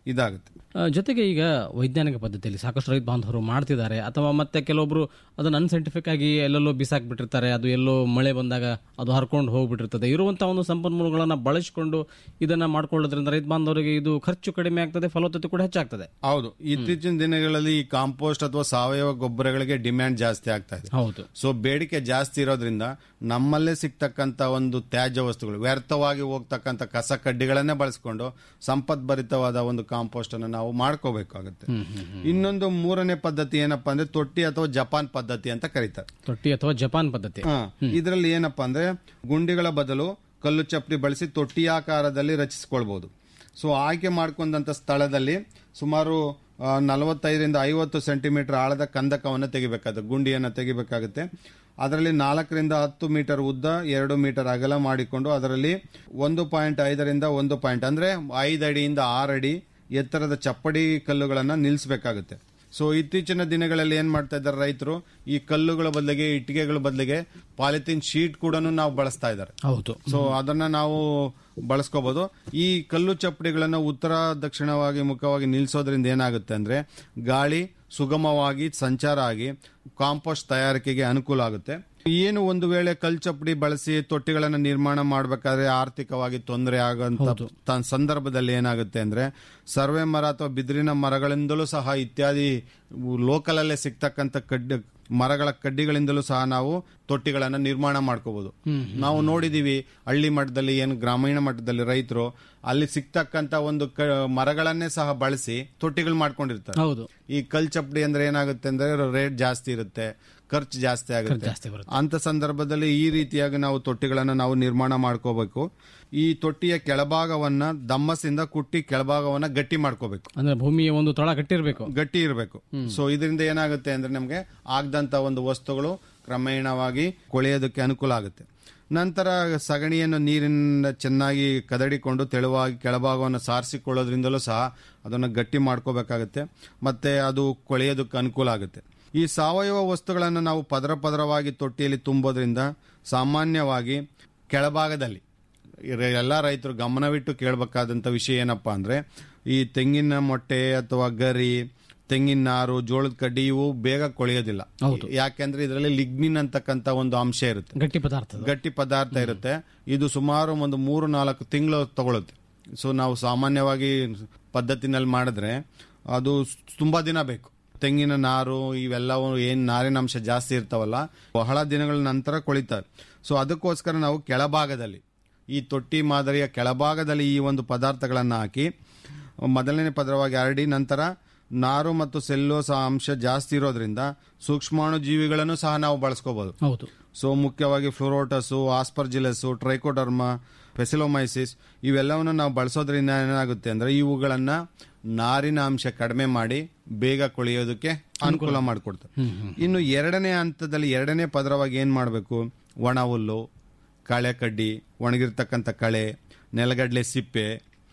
ಇದಾಗುತ್ತೆ ಆ, ಜೊತೆಗೆ ಈಗ ವೈಜ್ಞಾನಿಕ ಪದ್ಧತಿಯಲ್ಲಿ ಸಾಕಷ್ಟು ರೈತ ಬಾಂಧವರು ಮಾಡ್ತಿದ್ದಾರೆ ಅಥವಾ ಮತ್ತೆ ಕೆಲವೊಬ್ರು ಅದನ್ನ ಅನ್ಸೈಂಟಿಫಿಕ್ ಆಗಿ ಎಲ್ಲೆಲ್ಲೋ ಬಿಸಾಕ್ಬಿಟ್ಟಿರ್ತಾರೆ ಅದು ಎಲ್ಲೋ ಮಳೆ ಬಂದಾಗ ಅದು ಹರ್ಕೊಂಡು ಹೋಗ್ಬಿಟ್ಟಿರ್ತದೆ ಇರುವಂತಹ ಒಂದು ಸಂಪನ್ಮೂಲಗಳನ್ನ ಬಳಸಿಕೊಂಡು ಇದನ್ನ ಮಾಡ್ಕೊಳ್ಳೋದ್ರಿಂದ ರೈತ ಬಾಂಧವರಿಗೆ ಇದು ಖರ್ಚು ಕಡಿಮೆ ಆಗ್ತದೆ ಫಲವತ್ತತೆ ಕೂಡ ಹೆಚ್ಚಾಗ್ತದೆ ಹೌದು ಇತ್ತೀಚಿನ ದಿನಗಳಲ್ಲಿ ಈ ಕಾಂಪೋಸ್ಟ್ ಅಥವಾ ಸಾವಯವ ಗೊಬ್ಬರಗಳಿಗೆ ಡಿಮ್ಯಾಂಡ್ ಜಾಸ್ತಿ ಆಗ್ತಾ ಇದೆ ಹೌದು ಸೊ ಬೇಡಿಕೆ ಜಾಸ್ತಿ ಇರೋದ್ರಿಂದ ನಮ್ಮಲ್ಲೇ ಸಿಗ್ತಕ್ಕಂತ ಒಂದು ತ್ಯಾಜ್ಯ ವಸ್ತುಗಳು ವ್ಯರ್ಥವಾಗಿ ಹೋಗ್ತಕ್ಕಂತ ಕಸ ಕಡ್ಡಿಗಳನ್ನೇ ಬಳಸ್ಕೊಂಡು ಸಂಪದ್ಭರಿತವಾದ ಒಂದು ಕಾಂಪೋಸ್ಟ್ ಅನ್ನು ನಾವು ಮಾಡ್ಕೋಬೇಕಾಗುತ್ತೆ ಇನ್ನೊಂದು ಮೂರನೇ ಪದ್ಧತಿ ಏನಪ್ಪಾ ಅಂದ್ರೆ ತೊಟ್ಟಿ ಅಥವಾ ಜಪಾನ್ ಪದ್ಧತಿ ಅಂತ ಕರೀತಾರೆ ತೊಟ್ಟಿ ಅಥವಾ ಜಪಾನ್ ಪದ್ಧತಿ ಇದರಲ್ಲಿ ಏನಪ್ಪಾ ಅಂದ್ರೆ ಗುಂಡಿಗಳ ಬದಲು ಕಲ್ಲು ಚಪ್ಪಡಿ ಬಳಸಿ ತೊಟ್ಟಿಯಾಕಾರದಲ್ಲಿ ರಚಿಸಿಕೊಳ್ಬಹುದು ಸೊ ಆಯ್ಕೆ ಮಾಡ್ಕೊಂಡಂತ ಸ್ಥಳದಲ್ಲಿ ಸುಮಾರು ಆ, ನಲವತ್ತೈದರಿಂದ ಐವತ್ತು ಸೆಂಟಿಮೀಟರ್ ಆಳದ ಕಂದಕವನ್ನು ತೆಗಿಬೇಕಾಗುತ್ತೆ ಗುಂಡಿಯನ್ನು ತೆಗಿಬೇಕಾಗುತ್ತೆ ಅದರಲ್ಲಿ ನಾಲ್ಕರಿಂದ ಹತ್ತು ಮೀಟರ್ ಉದ್ದ ಎರಡು ಮೀಟರ್ ಅಗಲ ಮಾಡಿಕೊಂಡು ಅದರಲ್ಲಿ ಒಂದು ಪಾಯಿಂಟ್ ಐದರಿಂದ ಒಂದು ಪಾಯಿಂಟ್ ಅಂದ್ರೆ ಐದು ಅಡಿಯಿಂದ ಆರು ಅಡಿ ಎತ್ತರದ ಚಪ್ಪಡಿ ಕಲ್ಲುಗಳನ್ನು ನಿಲ್ಲಿಸಬೇಕಾಗುತ್ತೆ ಸೊ ಇತ್ತೀಚಿನ ದಿನಗಳಲ್ಲಿ ಏನ್ ಮಾಡ್ತಾ ಇದ್ದಾರೆ ರೈತರು ಈ ಕಲ್ಲುಗಳ ಬದಲಿಗೆ ಇಟ್ಟಿಗೆಗಳ ಬದಲಿಗೆ ಪಾಲಿಥಿನ್ ಶೀಟ್ ಕೂಡ ನಾವು ಬಳಸ್ತಾ ಇದ್ದಾರೆ ಹೌದು ಸೊ ಅದನ್ನ ನಾವು ಬಳಸ್ಕೋಬಹುದು ಈ ಕಲ್ಲು ಚಪ್ಪಡಿಗಳನ್ನ ಉತ್ತರ ದಕ್ಷಿಣವಾಗಿ ಮುಖವಾಗಿ ನಿಲ್ಲಿಸೋದ್ರಿಂದ ಏನಾಗುತ್ತೆ ಅಂದ್ರೆ ಗಾಳಿ ಸುಗಮವಾಗಿ ಸಂಚಾರ ಆಗಿ ಕಾಂಪೋಸ್ಟ್ ತಯಾರಿಕೆಗೆ ಅನುಕೂಲ ಆಗುತ್ತೆ ಏನು ಒಂದು ವೇಳೆ ಕಲ್ ಚಪ್ಪಡಿ ಬಳಸಿ ತೊಟ್ಟಿಗಳನ್ನ ನಿರ್ಮಾಣ ಮಾಡಬೇಕಾದ್ರೆ ಆರ್ಥಿಕವಾಗಿ ತೊಂದರೆ ಆಗುವಂತ ತ- ಸಂದರ್ಭದಲ್ಲಿ ಏನಾಗುತ್ತೆ ಅಂದ್ರೆ ಸರ್ವೆ ಮರ ಅಥವಾ ಬಿದಿರಿನ ಮರಗಳಿಂದಲೂ ಸಹ ಇತ್ಯಾದಿ ಲೋಕಲ್ ಅಲ್ಲೇ ಸಿಗ್ತಕ್ಕಂಥ ಕಡ್ಡಿ ಮರಗಳ ಕಡ್ಡಿಗಳಿಂದಲೂ ಸಹ ನಾವು ತೊಟ್ಟಿಗಳನ್ನ ನಿರ್ಮಾಣ ಮಾಡ್ಕೋಬಹುದು ನಾವು ನೋಡಿದೀವಿ ಹಳ್ಳಿ ಮಟ್ಟದಲ್ಲಿ ಏನು ಗ್ರಾಮೀಣ ಮಟ್ಟದಲ್ಲಿ ರೈತರು ಅಲ್ಲಿ ಸಿಗ್ತಕ್ಕಂತ ಒಂದು ಕ- ಮರಗಳನ್ನೇ ಸಹ ಬಳಸಿ ತೊಟ್ಟಿಗಳು ಮಾಡ್ಕೊಂಡಿರ್ತಾರೆ ಹೌದು ಈ ಕಲ್ ಚಪ್ಪಡಿ ಅಂದ್ರೆ ಏನಾಗುತ್ತೆ ಅಂದ್ರೆ ರೇಟ್ ಜಾಸ್ತಿ ಇರುತ್ತೆ ಖರ್ಚು ಜಾಸ್ತಿ ಆಗುತ್ತೆ ಜಾಸ್ತಿ ಬರುತ್ತೆ. ಅಂತ ಸಂದರ್ಭದಲ್ಲಿ ಈ ರೀತಿಯಾಗಿ ನಾವು ತೊಟ್ಟಿಗಳನ್ನ ನಾವು ನಿರ್ಮಾಣ ಮಾಡ್ಕೋಬೇಕು ಈ ತೊಟ್ಟಿಯ ಕೆಳಭಾಗವನ್ನ ದಮ್ಮಸಿಂದ ಕುಟ್ಟಿ ಕೆಳಭಾಗವನ್ನ ಗಟ್ಟಿ ಮಾಡ್ಕೋಬೇಕು ಅಂದ್ರೆ ಭೂಮಿಯ ಒಂದು ತಳ ಕಟ್ಟಿರ್ಬೇಕು ಗಟ್ಟಿ ಇರಬೇಕು ಸೊ ಇದರಿಂದ ಏನಾಗುತ್ತೆ ಅಂದ್ರೆ ನಮಗೆ ಆಗದಂತ ಒಂದು ವಸ್ತುಗಳು ಕ್ರಮೇಣವಾಗಿ ಕೊಳೆಯೋದಕ್ಕೆ ಅನುಕೂಲ ಆಗುತ್ತೆ ನಂತರ ಸಗಣಿಯನ್ನು ನೀರಿನಿಂದ ಚೆನ್ನಾಗಿ ಕದಡಿಕೊಂಡು ತೆಳುವಾಗಿ ಕೆಳಭಾಗವನ್ನು ಸಾರಿಸಿಕೊಳ್ಳೋದ್ರಿಂದಲೂ ಸಹ ಅದನ್ನು ಗಟ್ಟಿ ಮಾಡ್ಕೋಬೇಕಾಗುತ್ತೆ ಮತ್ತೆ ಅದು ಕೊಳೆಯೋದಕ್ಕೆ ಅನುಕೂಲ ಆಗುತ್ತೆ ಈ ಸಾವಯವ ವಸ್ತುಗಳನ್ನು ನಾವು ಪದರ ಪದರವಾಗಿ ತೊಟ್ಟಿಯಲ್ಲಿ ತುಂಬೋದ್ರಿಂದ ಸಾಮಾನ್ಯವಾಗಿ ಕೆಳಭಾಗದಲ್ಲಿ ಇರ- ಎಲ್ಲ ರೈತರು ಗಮನವಿಟ್ಟು ಕೇಳಬೇಕಾದಂತ ವಿಷಯ ಏನಪ್ಪಾ ಅಂದ್ರೆ ಈ ತೆಂಗಿನ ಮೊಟ್ಟೆ ಅಥವಾ ಗರಿ ತೆಂಗಿನ ನಾರು ಜೋಳದ ಕಡ್ಡಿ ಇವು ಬೇಗ ಕೊಳೆಯೋದಿಲ್ಲ ಯಾಕೆಂದ್ರೆ ಇದರಲ್ಲಿ ಲಿಗ್ನಿನ್ ಅಂತಕ್ಕಂತ ಒಂದು ಅಂಶ ಇರುತ್ತೆ ಗಟ್ಟಿ ಪದಾರ್ಥ ಅದು. ಗಟ್ಟಿ ಪದಾರ್ಥ ಇರುತ್ತೆ ಇದು ಸುಮಾರು ಒಂದು ಮೂರು ನಾಲ್ಕು ತಿಂಗಳು ತಗೊಳುತ್ತೆ ಸೊ ನಾವು ಸಾಮಾನ್ಯವಾಗಿ ಪದ್ಧತಿನಲ್ಲಿ ಮಾಡಿದ್ರೆ ಅದು ಸ್- ತುಂಬಾ ದಿನ ಬೇಕು ತೆಂಗಿನ ನಾರು ಇವೆಲ್ಲವೂ ಏನ್ ನಾರಿನ ಅಂಶ ಜಾಸ್ತಿ ಇರ್ತಾವಲ್ಲ ಬಹಳ ದಿನಗಳ ನಂತರ ಕೊಳಿತವೆ ಸೊ ಅದಕ್ಕೋಸ್ಕರ ನಾವು ಕೆಳಭಾಗದಲ್ಲಿ ಈ ತೊಟ್ಟಿ ಮಾದರಿಯ ಕೆಳಭಾಗದಲ್ಲಿ ಈ ಒಂದು ಪದಾರ್ಥಗಳನ್ನು ಹಾಕಿ ಮೊದಲನೇ ಪದರವಾಗಿ ಹರಡಿ ನಂತರ ನಾರು ಮತ್ತು ಸೆಲ್ಲೋಸ ಅಂಶ ಜಾಸ್ತಿ ಇರೋದ್ರಿಂದ ಸೂಕ್ಷ್ಮಾಣು ಜೀವಿಗಳನ್ನು ಸಹ ನಾವು ಬಳಸ್ಕೋಬಹುದು ಹೌದು ಸೊ ಮುಖ್ಯವಾಗಿ ಫ್ಲೋರೋಟಸು ಆಸ್ಪರ್ಜಿಲಸ್ ಟ್ರೈಕೋಡರ್ಮ ಫೆಸಿಲೋಮೈಸಿಸ್ ಇವೆಲ್ಲವನ್ನು ನಾವು ಬಳಸೋದ್ರಿಂದ ಏನಾಗುತ್ತೆ ಅಂದ್ರೆ ಇವುಗಳನ್ನ ನಾರಿನ ಅಂಶ ಕಡಿಮೆ ಮಾಡಿ ಬೇಗ ಕೊಳೆಯೋದಕ್ಕೆ ಅನುಕೂಲ ಮಾಡಿಕೊಡ್ತವೆ ಇನ್ನು ಎರಡನೇ ಹಂತದಲ್ಲಿ ಎರಡನೇ ಪದರವಾಗಿ ಏನ್ ಮಾಡಬೇಕು ಒಣ ಹುಲ್ಲು ಕಳೆ ಕಡ್ಡಿ ಒಣಗಿರ್ತಕ್ಕಂಥ ಕಳೆ ನೆಲಗಡಲೆ ಸಿಪ್ಪೆ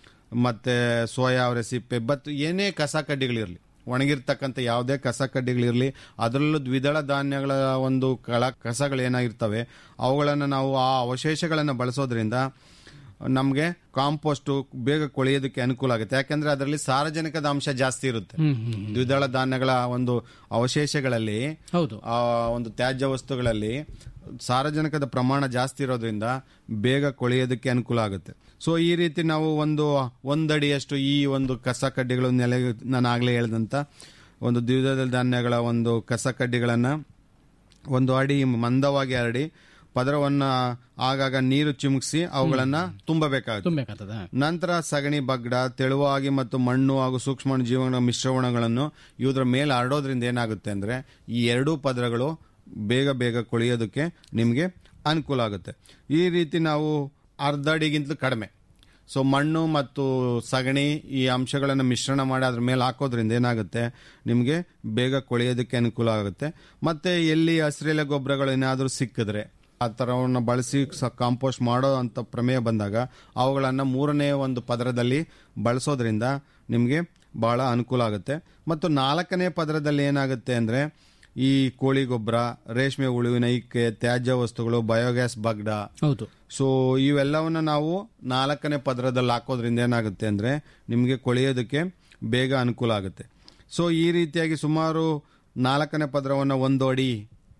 ಮತ್ತೆ ಸೋಯಾ ಅವರೆ ಸಿಪ್ಪೆ ಬತ್ ಏನೇ ಕಸ ಕಡ್ಡಿಗಳಿರಲಿ ಒಣಗಿರ್ತಕ್ಕಂಥ ಯಾವುದೇ ಕಸ ಕಡ್ಡಿಗಳಿರಲಿ ಅದರಲ್ಲೂ ದ್ವಿದಳ ಧಾನ್ಯಗಳ ಒಂದು ಕಳ ಕಸಗಳೇನಾಗಿರ್ತವೆ ಅವುಗಳನ್ನು ನಾವು ಆ ಅವಶೇಷಗಳನ್ನು ಬಳಸೋದ್ರಿಂದ ನಮಗೆ ಕಾಂಪೋಸ್ಟ್ ಬೇಗ ಕೊಳೆಯೋದಕ್ಕೆ ಅನುಕೂಲ ಆಗುತ್ತೆ ಯಾಕಂದ್ರೆ ಅದರಲ್ಲಿ ಸಾರಜನಕದ ಅಂಶ ಜಾಸ್ತಿ ಇರುತ್ತೆ ದ್ವಿದಳ ಧಾನ್ಯಗಳ ಒಂದು ಅವಶೇಷಗಳಲ್ಲಿ ಹೌದು ಆ ಒಂದು ತ್ಯಾಜ್ಯ ವಸ್ತುಗಳಲ್ಲಿ ಸಾರಜನಕದ ಪ್ರಮಾಣ ಜಾಸ್ತಿ ಇರೋದ್ರಿಂದ ಬೇಗ ಕೊಳೆಯೋದಕ್ಕೆ ಅನುಕೂಲ ಆಗುತ್ತೆ ಸೊ ಈ ರೀತಿ ನಾವು ಒಂದು ಒಂದಡಿಯಷ್ಟು ಈ ಒಂದು ಕಸ ಕಡ್ಡಿಗಳು ನೆಲೆ ನಾನು ಆಗ್ಲೇ ಹೇಳ್ದಂತ ಒಂದು ದ್ವಿದಳ ಧಾನ್ಯಗಳ ಒಂದು ಕಸ ಕಡ್ಡಿಗಳನ್ನ ಒಂದು ಅಡಿ ಮಂದವಾಗಿ ಹರಡಿ ಪದರವನ್ನ ಆಗಾಗ ನೀರು ಚಿಮುಕಿಸಿ ಅವುಗಳನ್ನ ತುಂಬಬೇಕಾಗುತ್ತೆ ತುಂಬಬೇಕಾಗ್ತದ ನಂತರ ಸಗಣಿ ಬಗ್ಡ ತೆಳುವಾಗಿ ಮತ್ತು ಮಣ್ಣು ಹಾಗೂ ಸೂಕ್ಷ್ಮ ಜೀವನ ಮಿಶ್ರಣಗಳನ್ನು ಇವುದ್ರ ಮೇಲೆ ಹರಡೋದ್ರಿಂದ ಏನಾಗುತ್ತೆ ಅಂದ್ರೆ ಈ ಎರಡೂ ಪದರಗಳು ಬೇಗ ಬೇಗ ಕೊಳೆಯೋದಕ್ಕೆ ನಿಮಗೆ ಅನುಕೂಲ ಆಗುತ್ತೆ ಈ ರೀತಿ ನಾವು ಅರ್ಧ ಅಡಿಗಿಂತಲೂ ಕಡಿಮೆ ಸೊ ಮಣ್ಣು ಮತ್ತು ಸಗಣಿ ಈ ಅಂಶಗಳನ್ನು ಮಿಶ್ರಣ ಮಾಡಿ ಅದ್ರ ಮೇಲೆ ಹಾಕೋದ್ರಿಂದ ಏನಾಗುತ್ತೆ ನಿಮಗೆ ಬೇಗ ಕೊಳೆಯೋದಕ್ಕೆ ಅನುಕೂಲ ಆಗುತ್ತೆ ಮತ್ತೆ ಎಲ್ಲಿ ಹಸಿರೆಲೆ ಗೊಬ್ಬರಗಳು ಏನಾದರೂ ಸಿಕ್ಕಿದ್ರೆ ಆ ಥರವನ್ನ ಬಳಸಿ ಕಾಂಪೋಸ್ಟ್ ಮಾಡೋ ಅಂತ ಪ್ರಮೇಯ ಬಂದಾಗ ಅವುಗಳನ್ನು ಮೂರನೇ ಒಂದು ಪದರದಲ್ಲಿ ಬಳಸೋದ್ರಿಂದ ನಿಮಗೆ ಬಹಳ ಅನುಕೂಲ ಆಗುತ್ತೆ ಮತ್ತು ನಾಲ್ಕನೇ ಪದರದಲ್ಲಿ ಏನಾಗುತ್ತೆ ಅಂದರೆ ಈ ಕೋಳಿ ಗೊಬ್ಬರ ರೇಷ್ಮೆ ಹುಳುವಿನ ಇಕ್ಕೆ ತ್ಯಾಜ್ಯ ವಸ್ತುಗಳು ಬಯೋಗ್ಯಾಸ್ ಬಗ್ಡ ಹೌದು ಸೊ ಇವೆಲ್ಲವನ್ನ ನಾವು ನಾಲ್ಕನೇ ಪದರದಲ್ಲಿ ಹಾಕೋದ್ರಿಂದ ಏನಾಗುತ್ತೆ ಅಂದ್ರೆ ನಿಮಗೆ ಕೊಳೆಯೋದಕ್ಕೆ ಬೇಗ ಅನುಕೂಲ ಆಗುತ್ತೆ ಸೊ ಈ ರೀತಿಯಾಗಿ ಸುಮಾರು ನಾಲ್ಕನೇ ಪದರವನ್ನು ಒಂದು ಅಡಿ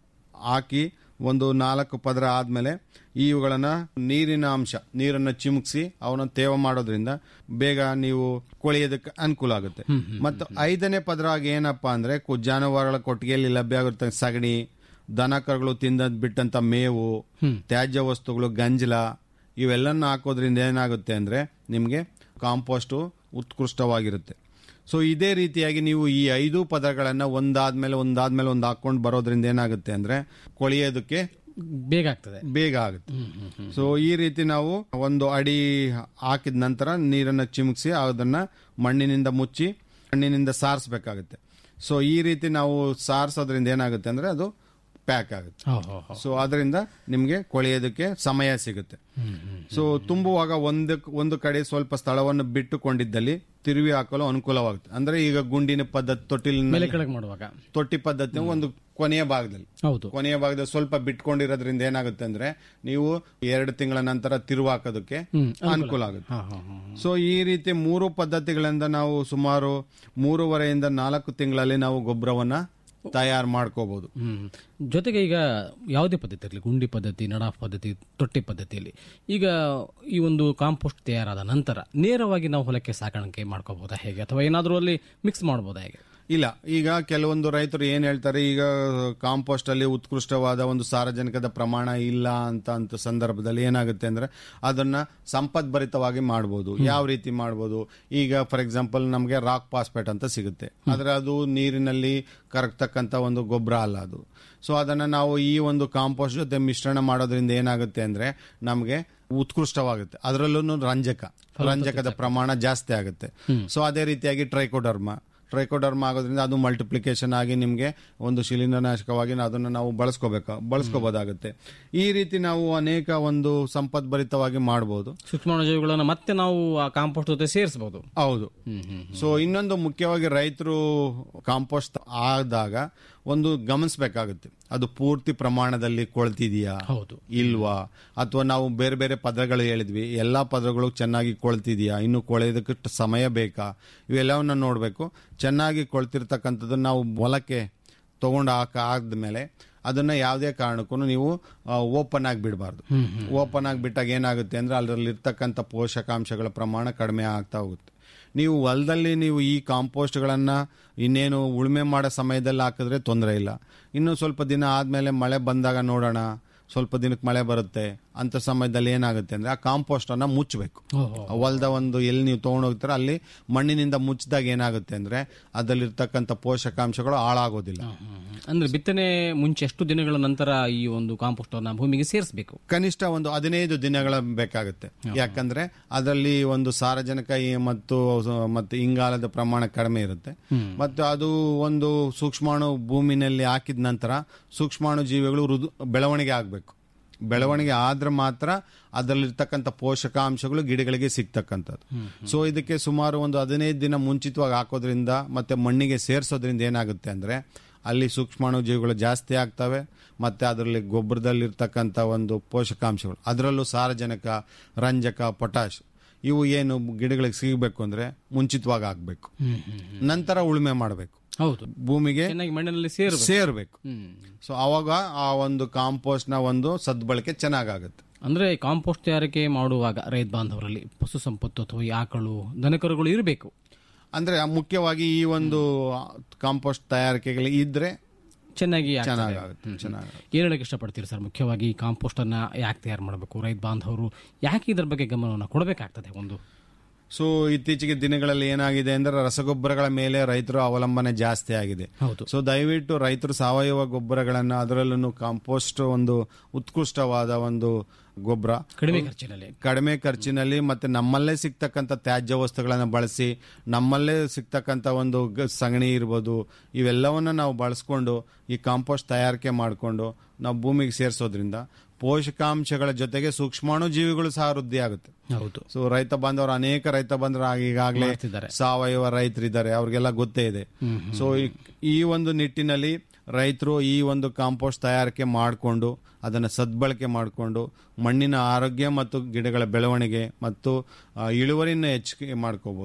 ಹಾಕಿ ಒಂದು ನಾಲ್ಕು ಪದರ ಆದಮೇಲೆ ಇವುಗಳನ್ನು ನೀರಿನ ಅಂಶ ನೀರನ್ನು ಚಿಮುಕಿಸಿ ಅವನ್ನ ತೇವ ಮಾಡೋದ್ರಿಂದ ಬೇಗ ನೀವು ಕೊಳೆಯೋದಕ್ಕೆ ಅನುಕೂಲ ಆಗುತ್ತೆ ಮತ್ತು ಐದನೇ ಪದರ ಆಗಿ ಏನಪ್ಪಾ ಅಂದ್ರೆ ಕು- ಜಾನುವಾರುಗಳ ಕೊಟ್ಟಿಗೆಯಲ್ಲಿ ಲಭ್ಯ ಆಗಿರುತ್ತೆ ಸಗಣಿ ದನ ಕರುಗಳು ತಿಂದದ್ ಬಿಟ್ಟಂತ ಮೇವು ತ್ಯಾಜ್ಯ ವಸ್ತುಗಳು ಗಂಜಲ ಇವೆಲ್ಲನ್ನ ಹಾಕೋದ್ರಿಂದ ಏನಾಗುತ್ತೆ ಅಂದ್ರೆ ನಿಮಗೆ ಕಾಂಪೋಸ್ಟು ಉತ್ಕೃಷ್ಟವಾಗಿರುತ್ತೆ ಸೊ ಇದೇ ರೀತಿಯಾಗಿ ನೀವು ಈ ಐದು ಪದಗಳನ್ನು ಒಂದಾದ್ಮೇಲೆ ಒಂದಾದ್ಮೇಲೆ ಒಂದು ಹಾಕೊಂಡು ಬರೋದ್ರಿಂದ ಏನಾಗುತ್ತೆ ಅಂದ್ರೆ ಕೊಳೆಯೋದಕ್ಕೆ ಬೇಗ ಆಗ್ತದೆ ಬೇಗ ಆಗುತ್ತೆ ಸೊ ಈ ರೀತಿ ನಾವು ಒಂದು ಅಡಿ ಹಾಕಿದ ನಂತರ ನೀರನ್ನು ಚಿಮುಕಿಸಿ ಅದನ್ನ ಮಣ್ಣಿನಿಂದ ಮುಚ್ಚಿ ಮಣ್ಣಿನಿಂದ ಸಾರಿಸಬೇಕಾಗುತ್ತೆ ಸೊ ಈ ರೀತಿ ನಾವು ಸಾರಿಸೋದ್ರಿಂದ ಏನಾಗುತ್ತೆ ಅಂದ್ರೆ ಅದು ಪ್ಯಾಕ್ ಆಗುತ್ತೆ ಹೋ, ಹೋ, ಹೋ. ಸೊ ಅದರಿಂದ ನಿಮಗೆ ಕೊಳೆಯೋದಕ್ಕೆ ಸಮಯ ಸಿಗುತ್ತೆ ಸೊ ತುಂಬುವಾಗ ಒಂದು ಒಂದು ಕಡೆ ಸ್ವಲ್ಪ ಸ್ಥಳವನ್ನು ಬಿಟ್ಟುಕೊಂಡಿದ್ದಲ್ಲಿ ತಿರುವಿ ಹಾಕಲು ಅನುಕೂಲವಾಗುತ್ತೆ ಅಂದ್ರೆ ಈಗ ಗುಂಡಿನ ಪದ್ಧತಿ ಮೇಲೆ ತೊಟ್ಟಿಲಿನ ಕೆಳಗೆ ಮಾಡುವಾಗ ತೊಟ್ಟಿ ಪದ್ಧತಿ ಒಂದು ಕೊನೆಯ ಭಾಗದಲ್ಲಿ ಹೌದು ಕೊನೆಯ ಭಾಗದಲ್ಲಿ ಸ್ವಲ್ಪ ಬಿಟ್ಕೊಂಡಿರೋದ್ರಿಂದ ಏನಾಗುತ್ತೆ ಅಂದ್ರೆ ನೀವು ಎರಡು ತಿಂಗಳ ನಂತರ ತಿರುವು ಹಾಕೋದಕ್ಕೆ ಅನುಕೂಲ ಆಗುತ್ತೆ ಹಾ, ಹಾ, ಹಾ. ಸೊ ಈ ರೀತಿ ಮೂರು ಪದ್ಧತಿಗಳಿಂದ ನಾವು ಸುಮಾರು ಮೂರುವರೆಯಿಂದ ನಾಲ್ಕು ತಿಂಗಳಲ್ಲಿ ನಾವು ಗೊಬ್ಬರವನ್ನ ತಯಾರು ಮಾಡ್ಕೋಬಹುದು ಹ್ಮ್. ಜೊತೆಗೆ ಈಗ ಯಾವುದೇ ಪದ್ಧತಿ ಇರಲಿ ಗುಂಡಿ ಪದ್ಧತಿ ನಡಾಫ್ ಪದ್ಧತಿ ತೊಟ್ಟಿ ಪದ್ಧತಿಯಲ್ಲಿ ಈಗ ಈ ಒಂದು ಕಾಂಪೋಸ್ಟ್ ತಯಾರಾದ ನಂತರ ನೇರವಾಗಿ ನಾವು ಹೊಲಕ್ಕೆ ಸಾಕಾಣಿಕೆ ಮಾಡ್ಕೋಬಹುದಾ ಹೇಗೆ ಅಥವಾ ಏನಾದರೂ ಅಲ್ಲಿ ಮಿಕ್ಸ್ ಮಾಡ್ಬೋದಾ ಹೇಗೆ ಇಲ್ಲ ಈಗ ಕೆಲವೊಂದು ರೈತರು ಏನ್ ಹೇಳ್ತಾರೆ ಈಗ ಕಾಂಪೋಸ್ಟ್ ಅಲ್ಲಿ ಉತ್ಕೃಷ್ಟವಾದ ಒಂದು ಸಾರಜನಕದ ಪ್ರಮಾಣ ಇಲ್ಲ ಅಂತ ಅಂತ ಸಂದರ್ಭದಲ್ಲಿ ಏನಾಗುತ್ತೆ ಅಂದ್ರೆ ಅದನ್ನ ಸಂಪದ್ಭರಿತವಾಗಿ ಮಾಡ್ಬೋದು ಯಾವ ರೀತಿ ಮಾಡ್ಬೋದು ಈಗ ಫಾರ್ ಎಕ್ಸಾಂಪಲ್ ನಮಗೆ ರಾಕ್ ಪಾಸ್ಪೇಟ್ ಅಂತ ಸಿಗುತ್ತೆ ಆದ್ರೆ ಅದು ನೀರಿನಲ್ಲಿ ಕರಗ್ತಕ್ಕಂತ ಒಂದು ಗೊಬ್ಬರ ಅಲ್ಲ ಅದು ಸೊ ಅದನ್ನ ನಾವು ಈ ಒಂದು ಕಾಂಪೋಸ್ಟ್ ಜೊತೆ ಮಿಶ್ರಣ ಮಾಡೋದ್ರಿಂದ ಏನಾಗುತ್ತೆ ಅಂದ್ರೆ ನಮಗೆ ಉತ್ಕೃಷ್ಟವಾಗುತ್ತೆ ಅದರಲ್ಲೂ ರಂಜಕ ರಂಜಕದ ಪ್ರಮಾಣ ಜಾಸ್ತಿ ಆಗುತ್ತೆ ಸೊ ಅದೇ ರೀತಿಯಾಗಿ ಟ್ರೈಕೋಡರ್ಮ ಟ್ರೈಕೋಡರ್ಮ ಆಗೋದ್ರಿಂದ ಅದು ಮಲ್ಟಿಪ್ಲಿಕೇಶನ್ ಆಗಿ ನಿಮಗೆ ಒಂದು ಶಿಲೀಂಧ್ರನಾಶಕವಾಗಿ ಅದನ್ನು ನಾವು ಬಳಸ್ಕೋಬೇಕು ಬಳಸ್ಕೋಬೋದಾಗುತ್ತೆ ಈ ರೀತಿ ನಾವು ಅನೇಕ ಒಂದು ಸಂಪದ್ಭರಿತವಾಗಿ ಮಾಡಬಹುದು ಸೂಕ್ಷ್ಮಾಣುಜೀವಿಗಳನ್ನು ಮತ್ತೆ ನಾವು ಆ ಕಾಂಪೋಸ್ಟ್ ಜೊತೆ ಸೇರಿಸಬಹುದು ಹೌದು ಸೊ ಇನ್ನೊಂದು ಮುಖ್ಯವಾಗಿ ರೈತರು ಕಾಂಪೋಸ್ಟ್ ಆದಾಗ ಒಂದು ಗಮನಿಸಬೇಕಾಗುತ್ತೆ ಅದು ಪೂರ್ತಿ ಪ್ರಮಾಣದಲ್ಲಿ ಕೊಳ್ತಿದೆಯಾ ಹೌದು ಇಲ್ವಾ ಅಥವಾ ನಾವು ಬೇರೆ ಬೇರೆ ಪದಗಳು ಹೇಳಿದ್ವಿ ಎಲ್ಲಾ ಪದಗಳು ಚೆನ್ನಾಗಿ ಕೊಳ್ತಿದೆಯಾ ಇನ್ನು ಕೊಳೆಯೋದಕ್ಕೆ ಟ- ಸಮಯ ಬೇಕಾ ಇವೆಲ್ಲವನ್ನ ನೋಡಬೇಕು ಚೆನ್ನಾಗಿ ಕೊಳ್ತಿರ್ತಕ್ಕಂಥದ್ದು ನಾವು ಹೊಲಕ್ಕೆ ತಗೊಂಡು ಹಾಕ ಆದ್ಮೇಲೆ ಅದನ್ನ ಯಾವುದೇ ಕಾರಣಕ್ಕೂ ನೀವು ಓಪನ್ ಆಗಿ ಬಿಡಬಾರ್ದು ಓಪನ್ ಆಗಿ ಬಿಟ್ಟಾಗ ಏನಾಗುತ್ತೆ ಅಂದ್ರೆ ಅದರಲ್ಲಿ ಇರ್ತಕ್ಕಂಥ ಪೋಷಕಾಂಶಗಳ ಪ್ರಮಾಣ ಕಡಿಮೆ ಆಗ್ತಾ ಹೋಗುತ್ತೆ ನೀವು ಹೊಲದಲ್ಲಿ ನೀವು ಈ ಕಾಂಪೋಸ್ಟ್ಗಳನ್ನ ಇನ್ನೇನು ಉಳುಮೆ ಮಾಡೋ ಸಮಯದಲ್ಲಿ ಹಾಕಿದ್ರೆ ತೊಂದರೆ ಇಲ್ಲ ಇನ್ನು ಸ್ವಲ್ಪ ದಿನ ಆದ್ಮೇಲೆ ಮಳೆ ಬಂದಾಗ ನೋಡೋಣ ಸ್ವಲ್ಪ ದಿನಕ್ಕೆ ಮಳೆ ಬರುತ್ತೆ ಅಂತ ಸಮಯದಲ್ಲಿ ಏನಾಗುತ್ತೆ ಅಂದ್ರೆ ಆ ಕಾಂಪೋಸ್ಟ್ ಅನ್ನ ಮುಚ್ಚಬೇಕು ಹೊಲದ ಒಂದು ಎಲ್ಲಿ ನೀವು ತಗೊಂಡೋಗ್ತೀರ ಅಲ್ಲಿ ಮಣ್ಣಿನಿಂದ ಮುಚ್ಚಿದಾಗ ಏನಾಗುತ್ತೆ ಅಂದ್ರೆ ಅದರಲ್ಲಿರ್ತಕ್ಕಂಥ ಪೋಷಕಾಂಶಗಳು ಹಾಳಾಗೋದಿಲ್ಲ ಅಂದ್ರೆ ಬಿತ್ತನೆ ಮುಂಚೆ ಎಷ್ಟು ದಿನಗಳ ನಂತರ ಈ ಒಂದು ಕಾಂಪೋಸ್ಟ್ ಅನ್ನ ಭೂಮಿಗೆ ಸೇರಿಸಬೇಕು ಕನಿಷ್ಠ ಒಂದು ಹದಿನೈದು ದಿನಗಳ ಬೇಕಾಗುತ್ತೆ ಯಾಕಂದ್ರೆ ಅದರಲ್ಲಿ ಒಂದು ಸಾರಜನಕ ಈ ಮತ್ತು ಮತ್ತು ಇಂಗಾಲದ ಪ್ರಮಾಣ ಕಡಿಮೆ ಇರುತ್ತೆ ಮತ್ತು ಅದು ಒಂದು ಸೂಕ್ಷ್ಮಾಣು ಭೂಮಿನಲ್ಲಿ ಹಾಕಿದ ನಂತರ ಸೂಕ್ಷ್ಮಾಣು ಜೀವಿಗಳು ಋದು ಬೆಳವಣಿಗೆ ಆಗಬೇಕು ಬೆಳವಣಿಗೆ ಆದ್ರೆ ಮಾತ್ರ ಅದರಲ್ಲಿರ್ತಕ್ಕಂಥ ಪೋಷಕಾಂಶಗಳು ಗಿಡಗಳಿಗೆ ಸಿಗ್ತಕ್ಕಂಥದ್ದು ಸೊ ಇದಕ್ಕೆ ಸುಮಾರು ಒಂದು ಹದಿನೈದು ದಿನ ಮುಂಚಿತವಾಗಿ ಹಾಕೋದ್ರಿಂದ ಮತ್ತೆ ಮಣ್ಣಿಗೆ ಸೇರಿಸೋದ್ರಿಂದ ಏನಾಗುತ್ತೆ ಅಂದ್ರೆ ಅಲ್ಲಿ ಸೂಕ್ಷ್ಮಾಣು ಜೀವಿಗಳು ಜಾಸ್ತಿ ಆಗ್ತವೆ ಮತ್ತೆ ಅದರಲ್ಲಿ ಗೊಬ್ಬರದಲ್ಲಿರ್ತಕ್ಕಂಥ ಒಂದು ಪೋಷಕಾಂಶಗಳು ಅದರಲ್ಲೂ ಸಾರಜನಕ ರಂಜಕ ಪೊಟ್ಯಾಶ್ ಇವು ಏನು ಗಿಡಗಳಿಗೆ ಸಿಗಬೇಕು ಅಂದ್ರೆ ಮುಂಚಿತವಾಗಿ ಹಾಕ್ಬೇಕು ನಂತರ ಉಳುಮೆ ಮಾಡಬೇಕು ಹೌದು ಭೂಮಿಗೆ ಚೆನ್ನಾಗಿ ಮಣ್ಣಿನಲ್ಲಿ ಸೇರಬೇಕು ಸೇರ್ಬೇಕು ಸೊ ಅವಾಗ ಆ ಒಂದು ಕಾಂಪೋಸ್ಟ್ ನ ಒಂದು ಸದ್ಬಳಕೆ ಚೆನ್ನಾಗಾಗುತ್ತೆ ಅಂದ್ರೆ ಕಾಂಪೋಸ್ಟ್ ತಯಾರಿಕೆ ಮಾಡುವಾಗ ರೈತ ಬಾಂಧವರಲ್ಲಿ ಪಶು ಸಂಪತ್ತು ಅಥವಾ ಈ ಆಕಳು ದನಕರುಗಳು ಇರಬೇಕು ಅಂದ್ರೆ ಮುಖ್ಯವಾಗಿ ಈ ಒಂದು ಕಾಂಪೋಸ್ಟ್ ತಯಾರಿಕೆಗಳು ಇದ್ರೆ ಚೆನ್ನಾಗಿ ಆಗ್ತದೆ. ಚೆನ್ನಾಗಾಗುತ್ತೆ ಚೆನ್ನಾಗುತ್ತೆ ಏನ್ ಹೇಳಕ್ ಇಷ್ಟಪಡ್ತೀರಿ ಸರ್ ಮುಖ್ಯವಾಗಿ ಈ ಕಾಂಪೋಸ್ಟ್ ಅನ್ನ ಯಾಕೆ ತಯಾರು ಮಾಡಬೇಕು ರೈತ ಬಾಂಧವರು ಯಾಕೆ ಇದ್ರ ಬಗ್ಗೆ ಗಮನವನ್ನು ಕೊಡಬೇಕಾಗ್ತದೆ ಒಂದು ಸೊ ಇತ್ತೀಚೆಗೆ ದಿನಗಳಲ್ಲಿ ಏನಾಗಿದೆ ಅಂದ್ರೆ ರಸಗೊಬ್ಬರಗಳ ಮೇಲೆ ರೈತರ ಅವಲಂಬನೆ ಜಾಸ್ತಿ ಆಗಿದೆ ಹೌದು. ಸೊ ದಯವಿಟ್ಟು ರೈತರು ಸಾವಯವ ಗೊಬ್ಬರಗಳನ್ನು ಅದರಲ್ಲೂ ಕಾಂಪೋಸ್ಟ್ ಒಂದು ಉತ್ಕೃಷ್ಟವಾದ ಒಂದು ಗೊಬ್ಬರ ಕಡಿಮೆ ಖರ್ಚಿನಲ್ಲಿ ಕಡಿಮೆ ಖರ್ಚಿನಲ್ಲಿ ಮತ್ತೆ ನಮ್ಮಲ್ಲೇ ಸಿಗ್ತಕ್ಕಂಥ ತ್ಯಾಜ್ಯ ವಸ್ತುಗಳನ್ನು ಬಳಸಿ ನಮ್ಮಲ್ಲೇ ಸಿಗ್ತಕ್ಕಂಥ ಒಂದು ಗ- ಸಗಣಿ ಇರ್ಬೋದು ಇವೆಲ್ಲವನ್ನ ನಾವು ಬಳಸ್ಕೊಂಡು ಈ ಕಾಂಪೋಸ್ಟ್ ತಯಾರಿಕೆ ಮಾಡಿಕೊಂಡು ನಾವು ಭೂಮಿಗೆ ಸೇರಿಸೋದ್ರಿಂದ ಪೋಷಕಾಂಶಗಳ ಜೊತೆಗೆ ಸೂಕ್ಷ್ಮಾಣು ಜೀವಿಗಳು ಸಹ ವೃದ್ಧಿ ಆಗುತ್ತೆ ಹೌದು ಸೊ ರೈತ ಬಾಂಧವರು ಅನೇಕ ರೈತ ಬಾಂಧವರು ಈಗಾಗಲೇ ಮಾಡ್ತಿದ್ದಾರೆ. ಸಾವಯವ ರೈತರಿದ್ದಾರೆ ಅವ್ರಿಗೆಲ್ಲ ಗೊತ್ತೇ ಇದೆ ಸೊ ಈ- ಈ ಒಂದು ನಿಟ್ಟಿನಲ್ಲಿ ರೈತರು ಈ ಒಂದು ಕಾಂಪೋಸ್ಟ್ ತಯಾರಿಕೆ ಮಾಡಿಕೊಂಡು ಅದನ್ನು ಸದ್ಬಳಕೆ ಮಾಡಿಕೊಂಡು ಮಣ್ಣಿನ ಆರೋಗ್ಯ ಮತ್ತು ಗಿಡಗಳ ಬೆಳವಣಿಗೆ ಮತ್ತು ಆ, ಇಳುವರಿನ ಹೆಚ್ಚಿಗೆ ಮಾಡ್ಕೋಬಹುದು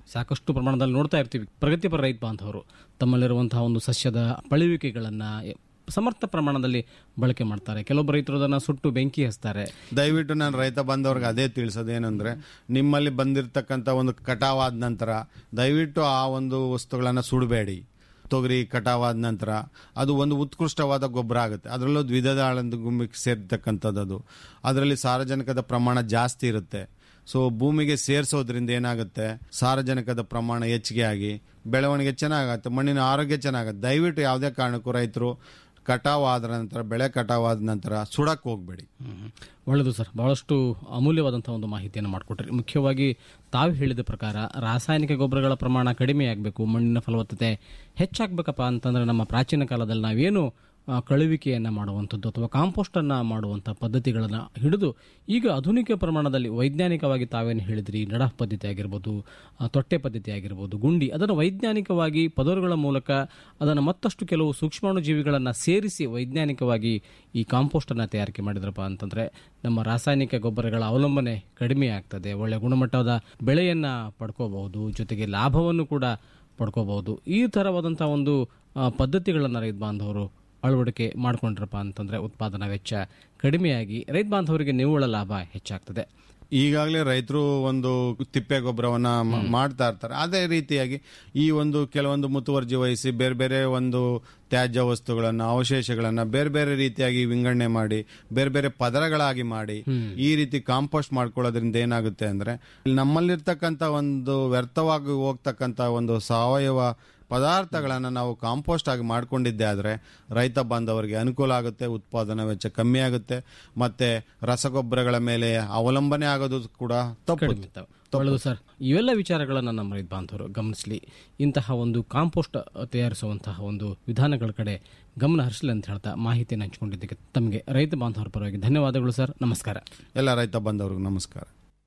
ಸಾಕಷ್ಟು ಪ್ರಮಾಣದಲ್ಲಿ ನೋಡ್ತಾ ಇರ್ತೀವಿ ಪ್ರಗತಿಪರ ರೈತ ಬಾಂಧವರು ತಮ್ಮಲ್ಲಿರುವಂತಹ ಒಂದು ಸಸ್ಯದ ಪಳುವಿಕೆಗಳನ್ನು ಸಮರ್ಥ ಪ್ರಮಾಣದಲ್ಲಿ ಬಳಕೆ ಮಾಡ್ತಾರೆ ಕೆಲವೊಬ್ಬರು ರೈತರು ಅದನ್ನು ಸುಟ್ಟು ಬೆಂಕಿ ಹಚ್ತಾರೆ ದಯವಿಟ್ಟು ನಾನು ರೈತ ಬಂದವ್ರಿಗೆ ಅದೇ ತಿಳಿಸೋದೇನೆಂದ್ರೆ ನಿಮ್ಮಲ್ಲಿ ಬಂದಿರತಕ್ಕಂಥ ಒಂದು ಕಟಾವಾದ ನಂತರ ದಯವಿಟ್ಟು ಆ ಒಂದು ವಸ್ತುಗಳನ್ನು ಸುಡಬೇಡಿ ತೊಗರಿ ಕಟಾವಾದ ನಂತರ ಅದು ಒಂದು ಉತ್ಕೃಷ್ಟವಾದ ಗೊಬ್ಬರ ಆಗುತ್ತೆ ಅದರಲ್ಲೂ ದ್ವಿಧದ ಆಳಂದು ಗುಂಬಿಗೆ ಸೇರ್ತಕ್ಕಂಥದ್ದು ಅದು ಅದರಲ್ಲಿ ಸಾರಜನಕದ ಪ್ರಮಾಣ ಜಾಸ್ತಿ ಇರುತ್ತೆ ಸೊ ಭೂಮಿಗೆ ಸೇರಿಸೋದ್ರಿಂದ ಏನಾಗುತ್ತೆ ಸಾರಜನಕದ ಪ್ರಮಾಣ ಹೆಚ್ಚಿಗೆ ಆಗಿ ಬೆಳವಣಿಗೆ ಚೆನ್ನಾಗತ್ತೆ ಮಣ್ಣಿನ ಆರೋಗ್ಯ ಚೆನ್ನಾಗತ್ತೆ ದಯವಿಟ್ಟು ಯಾವುದೇ ಕಾರಣಕ್ಕೂ ರೈತರು ಕಟಾವಾದ ನಂತರ ಬೆಳೆ ಕಟಾವಾದ ನಂತರ ಸುಡಕ್ಕೆ ಹೋಗಬೇಡಿ ಒಳ್ಳೆಯದು ಸರ್ ಬಹಳಷ್ಟು ಅಮೂಲ್ಯವಾದಂಥ ಒಂದು ಮಾಹಿತಿಯನ್ನು ಮಾಡಿಕೊಟ್ರಿ ಮುಖ್ಯವಾಗಿ ತಾವು ಹೇಳಿದ ಪ್ರಕಾರ ರಾಸಾಯನಿಕ ಗೊಬ್ಬರಗಳ ಪ್ರಮಾಣ ಕಡಿಮೆಯಾಗಬೇಕು ಮಣ್ಣಿನ ಫಲವತ್ತತೆ ಹೆಚ್ಚಾಗಬೇಕಪ್ಪ ಅಂತಂದರೆ ನಮ್ಮ ಪ್ರಾಚೀನ ಕಾಲದಲ್ಲಿ ನಾವೇನು ಆ, ಕಳುವಿಕೆಯನ್ನು ಮಾಡುವಂಥದ್ದು ಅಥವಾ ಕಾಂಪೋಸ್ಟನ್ನು ಮಾಡುವಂಥ ಪದ್ಧತಿಗಳನ್ನು ಹಿಡಿದು ಈಗ ಆಧುನಿಕ ಪ್ರಮಾಣದಲ್ಲಿ ವೈಜ್ಞಾನಿಕವಾಗಿ ತಾವೇನು ಹೇಳಿದ್ರಿ ನಡ ಪದ್ಧತಿ ಆಗಿರ್ಬೋದು ಆ, ತೊಟ್ಟೆ ಪದ್ಧತಿ ಆಗಿರ್ಬೋದು ಗುಂಡಿ ಅದನ್ನು ವೈಜ್ಞಾನಿಕವಾಗಿ ಪದರುಗಳ ಮೂಲಕ ಅದನ್ನು ಮತ್ತಷ್ಟು ಕೆಲವು ಸೂಕ್ಷ್ಮಾಣುಜೀವಿಗಳನ್ನು ಸೇರಿಸಿ ವೈಜ್ಞಾನಿಕವಾಗಿ ಈ ಕಾಂಪೋಸ್ಟನ್ನು ತಯಾರಿಕೆ ಮಾಡಿದ್ರಪ್ಪ ಅಂತಂದರೆ ನಮ್ಮ ರಾಸಾಯನಿಕ ಗೊಬ್ಬರಗಳ ಅವಲಂಬನೆ ಕಡಿಮೆ ಆಗ್ತದೆ ಒಳ್ಳೆಯ ಗುಣಮಟ್ಟದ ಬೆಳೆಯನ್ನು ಪಡ್ಕೋಬಹುದು ಜೊತೆಗೆ ಲಾಭವನ್ನು ಕೂಡ ಪಡ್ಕೋಬಹುದು ಈ ಥರವಾದಂಥ ಒಂದು ಪದ್ಧತಿಗಳನ್ನು ರೈತ ಬಾಂಧವರು ಅಳವಡಿಕೆ ಮಾಡಿಕೊಂಡ್ರಪ್ಪ ಅಂತಂದರೆ ಉತ್ಪಾದನಾ ವೆಚ್ಚ ಕಡಿಮೆಯಾಗಿ ರೈತ ಬಾಂಧವರಿಗೆ ನಿವ್ವಳ ಲಾಭ ಹೆಚ್ಚಾಗ್ತದೆ ಈಗಾಗಲೇ ರೈತರು ಒಂದು ತಿಪ್ಪೆ ಗೊಬ್ಬರವನ್ನ ಮ- ಮಾಡ್ತಾ ಇರ್ತಾರೆ ಅದೇ ರೀತಿಯಾಗಿ ಈ ಒಂದು ಕೆಲವೊಂದು ಮುತುವರ್ಜಿ ವಹಿಸಿ ಬೇರೆ ಬೇರೆ ಒಂದು ತ್ಯಾಜ್ಯ ವಸ್ತುಗಳನ್ನ ಅವಶೇಷಗಳನ್ನ ಬೇರೆ ಬೇರೆ ರೀತಿಯಾಗಿ ವಿಂಗಡಣೆ ಮಾಡಿ ಬೇರೆ ಬೇರೆ ಪದರಗಳಾಗಿ ಮಾಡಿ ಈ ರೀತಿ ಕಾಂಪೋಸ್ಟ್ ಮಾಡ್ಕೊಳ್ಳೋದ್ರಿಂದ ಏನಾಗುತ್ತೆ ಅಂದ್ರೆ ಇಲ್ಲಿ ನಮ್ಮಲ್ಲಿರ್ತಕ್ಕಂಥ ಒಂದು ವ್ಯರ್ಥವಾಗಿ ಹೋಗ್ತಕ್ಕಂಥ ಒಂದು ಸಾವಯವ ಪದಾರ್ಥಗಳನ್ನು ನಾವು ಕಾಂಪೋಸ್ಟ್ ಆಗಿ ಮಾಡ್ಕೊಂಡಿದ್ದೆ ಆದರೆ ರೈತ ಬಾಂಧವರಿಗೆ ಅನುಕೂಲ ಆಗುತ್ತೆ ಉತ್ಪಾದನಾ ವೆಚ್ಚ ಕಮ್ಮಿ ಆಗುತ್ತೆ ಮತ್ತೆ ರಸಗೊಬ್ಬರಗಳ ಮೇಲೆ ಅವಲಂಬನೆ ಆಗೋದು ಕೂಡ ತಪ್ಪು ಕಡಿಮೆ ಇದ್ದಾವೆ. ಒಳ್ಳೆಯದು ಸರ್ ಇವೆಲ್ಲ ವಿಚಾರಗಳನ್ನು ನಮ್ಮ ರೈತ ಬಾಂಧವರು ಗಮನಿಸಲಿ ಇಂತಹ ಒಂದು ಕಾಂಪೋಸ್ಟ್ ತಯಾರಿಸುವಂತಹ ಒಂದು ವಿಧಾನಗಳ ಕಡೆ ಗಮನ ಹರಿಸಲಿ ಅಂತ ಹೇಳ್ತಾ ಮಾಹಿತಿಯನ್ನು ಹಂಚಿಕೊಂಡಿದ್ದಕ್ಕೆ ತಮಗೆ ರೈತ ಬಾಂಧವರ ಪರವಾಗಿ ಧನ್ಯವಾದಗಳು ಸರ್ ನಮಸ್ಕಾರ ಎಲ್ಲ ರೈತ ಬಾಂಧವರಿಗೆ ನಮಸ್ಕಾರ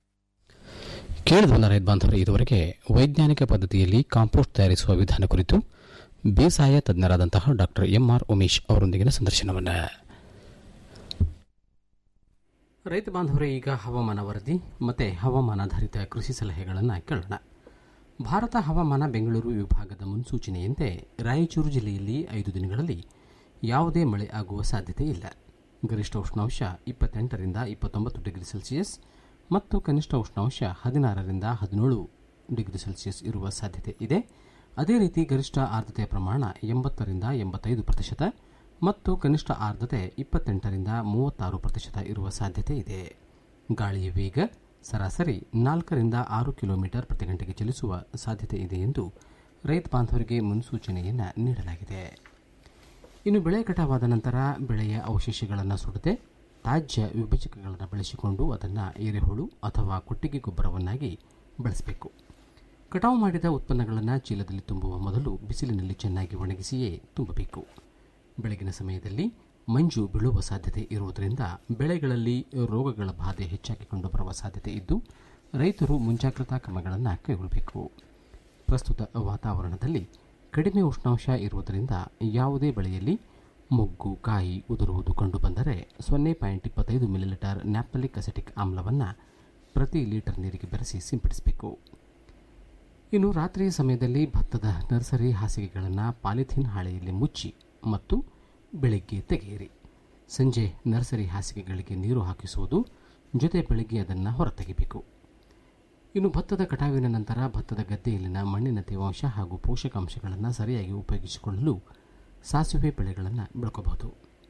ಕೇಳಿದ್ವಲ್ಲ ರೈತ ಬಾಂಧವರು ಇದುವರೆಗೆ ವೈಜ್ಞಾನಿಕ ಪದ್ಧತಿಯಲ್ಲಿ ಕಾಂಪೋಸ್ಟ್ ತಯಾರಿಸುವ ವಿಧಾನ ಕುರಿತು ಬೇಸಾಯ ತಜ್ಞರಾದಂತಹ ಡಾಕ್ಟರ್ ಎಂ ಆರ್ ಉಮೇಶ್ ಅವರೊಂದಿಗಿನ ಸಂದರ್ಶನವನ್ನು ರೈತ ಬಾಂಧವರೇ ಈಗ ಹವಾಮಾನ ವರದಿ ಮತ್ತು ಹವಾಮಾನಾಧಾರಿತ ಕೃಷಿ ಸಲಹೆಗಳನ್ನು ಕೇಳೋಣ ಭಾರತ ಹವಾಮಾನ ಬೆಂಗಳೂರು ವಿಭಾಗದ ಮುನ್ಸೂಚನೆಯಂತೆ ರಾಯಚೂರು ಜಿಲ್ಲೆಯಲ್ಲಿ ಐದು ದಿನಗಳಲ್ಲಿ ಯಾವುದೇ ಮಳೆ ಆಗುವ ಸಾಧ್ಯತೆ ಇಲ್ಲ ಗರಿಷ್ಠ ಉಷ್ಣಾಂಶ ಇಪ್ಪತ್ತೆಂಟರಿಂದ ಇಪ್ಪತ್ತೊಂಬತ್ತು ಡಿಗ್ರಿ ಸೆಲ್ಸಿಯಸ್ ಮತ್ತು ಕನಿಷ್ಠ ಉಷ್ಣಾಂಶ ಹದಿನಾರರಿಂದ ಹದಿನೇಳು ಡಿಗ್ರಿ ಸೆಲ್ಸಿಯಸ್ ಇರುವ ಸಾಧ್ಯತೆ ಇದೆ ಅದೇ ರೀತಿ ಗರಿಷ್ಠ ಆರ್ದ್ರತೆಯ ಪ್ರಮಾಣ ಎಂಬತ್ತರಿಂದ ಎಂಬತ್ತೈದು ಪ್ರತಿಶತ ಮತ್ತು ಕನಿಷ್ಠ ಆರ್ದ್ರತೆ ಇಪ್ಪತ್ತೆಂಟರಿಂದ ಮೂವತ್ತಾರು ಪ್ರತಿಶತ ಇರುವ ಸಾಧ್ಯತೆ ಇದೆ ಗಾಳಿಯ ವೇಗ ಸರಾಸರಿ ನಾಲ್ಕರಿಂದ ಆರು ಕಿಲೋಮೀಟರ್ ಪ್ರತಿ ಗಂಟೆಗೆ ಚಲಿಸುವ ಸಾಧ್ಯತೆ ಇದೆ ಎಂದು ರೈತ ಬಾಂಧವರಿಗೆ ಮುನ್ಸೂಚನೆಯನ್ನು ನೀಡಲಾಗಿದೆ ಇನ್ನು ಬೆಳೆ ಕಟಾವಾದ ನಂತರ ಬೆಳೆಯ ಅವಶೇಷಗಳನ್ನು ಸುಡದೆ ತಾಜ್ಯ ವಿಭಜಕಗಳನ್ನು ಬಳಸಿಕೊಂಡು ಅದನ್ನು ಎರೆಹುಳು ಅಥವಾ ಕೊಟ್ಟಿಗೆ ಗೊಬ್ಬರವನ್ನಾಗಿ ಬಳಸಬೇಕು ಕಟಾವು ಮಾಡಿದ ಉತ್ಪನ್ನಗಳನ್ನು ಚೀಲದಲ್ಲಿ ತುಂಬುವ ಮೊದಲು ಬಿಸಿಲಿನಲ್ಲಿ ಚೆನ್ನಾಗಿ ಒಣಗಿಸಿಯೇ ತುಂಬಬೇಕು ಬೆಳಗಿನ ಸಮಯದಲ್ಲಿ ಮಂಜು ಬೀಳುವ ಸಾಧ್ಯತೆ ಇರುವುದರಿಂದ ಬೆಳೆಗಳಲ್ಲಿ ರೋಗಗಳ ಬಾಧೆ ಹೆಚ್ಚಾಗಿ ಕಂಡುಬರುವ ಸಾಧ್ಯತೆ ಇದ್ದು ರೈತರು ಮುಂಜಾಗ್ರತಾ ಕ್ರಮಗಳನ್ನು ಕೈಗೊಳ್ಳಬೇಕು ಪ್ರಸ್ತುತ ವಾತಾವರಣದಲ್ಲಿ ಕಡಿಮೆ ಉಷ್ಣಾಂಶ ಇರುವುದರಿಂದ ಯಾವುದೇ ಬೆಳೆಯಲ್ಲಿ ಮೊಗ್ಗು ಕಾಯಿ ಉದುರುವುದು ಕಂಡುಬಂದರೆ ಸೊನ್ನೆ ಪಾಯಿಂಟ್ ಇಪ್ಪತ್ತೈದು ಮಿಲಿಲೀಟರ್ ನ್ಯಾಪ್ತಲಿಕ್ ಅಸೆಟಿಕ್ ಆಮ್ಲವನ್ನು ಪ್ರತಿ ಲೀಟರ್ ನೀರಿಗೆ ಬೆರೆಸಿ ಸಿಂಪಡಿಸಬೇಕು ಇನ್ನು ರಾತ್ರಿಯ ಸಮಯದಲ್ಲಿ ಭತ್ತದ ನರ್ಸರಿ ಹಾಸಿಗೆಗಳನ್ನು ಪಾಲಿಥೀನ್ ಹಾಳೆಯಲ್ಲಿ ಮುಚ್ಚಿ ಮತ್ತು ಬೆಳಿಗ್ಗೆ ತೆಗೆಯಿರಿ ಸಂಜೆ ನರ್ಸರಿ ಹಾಸಿಗೆಗಳಿಗೆ ನೀರು ಹಾಕಿಸುವುದು ಜೊತೆ ಬೆಳಿಗ್ಗೆ ಅದನ್ನು ಹೊರತೆಗೆಯಬೇಕು ಇನ್ನು ಭತ್ತದ ಕಟಾವಿನ ನಂತರ ಭತ್ತದ ಗದ್ದೆಯಲ್ಲಿನ ಮಣ್ಣಿನ ತೇವಾಂಶ ಹಾಗೂ ಪೋಷಕಾಂಶಗಳನ್ನು ಸರಿಯಾಗಿ ಉಪಯೋಗಿಸಿಕೊಳ್ಳಲು ಸಾಸಿವೆ ಬೆಳೆಗಳನ್ನು ಬೆಳ್ಕೋಬಹುದು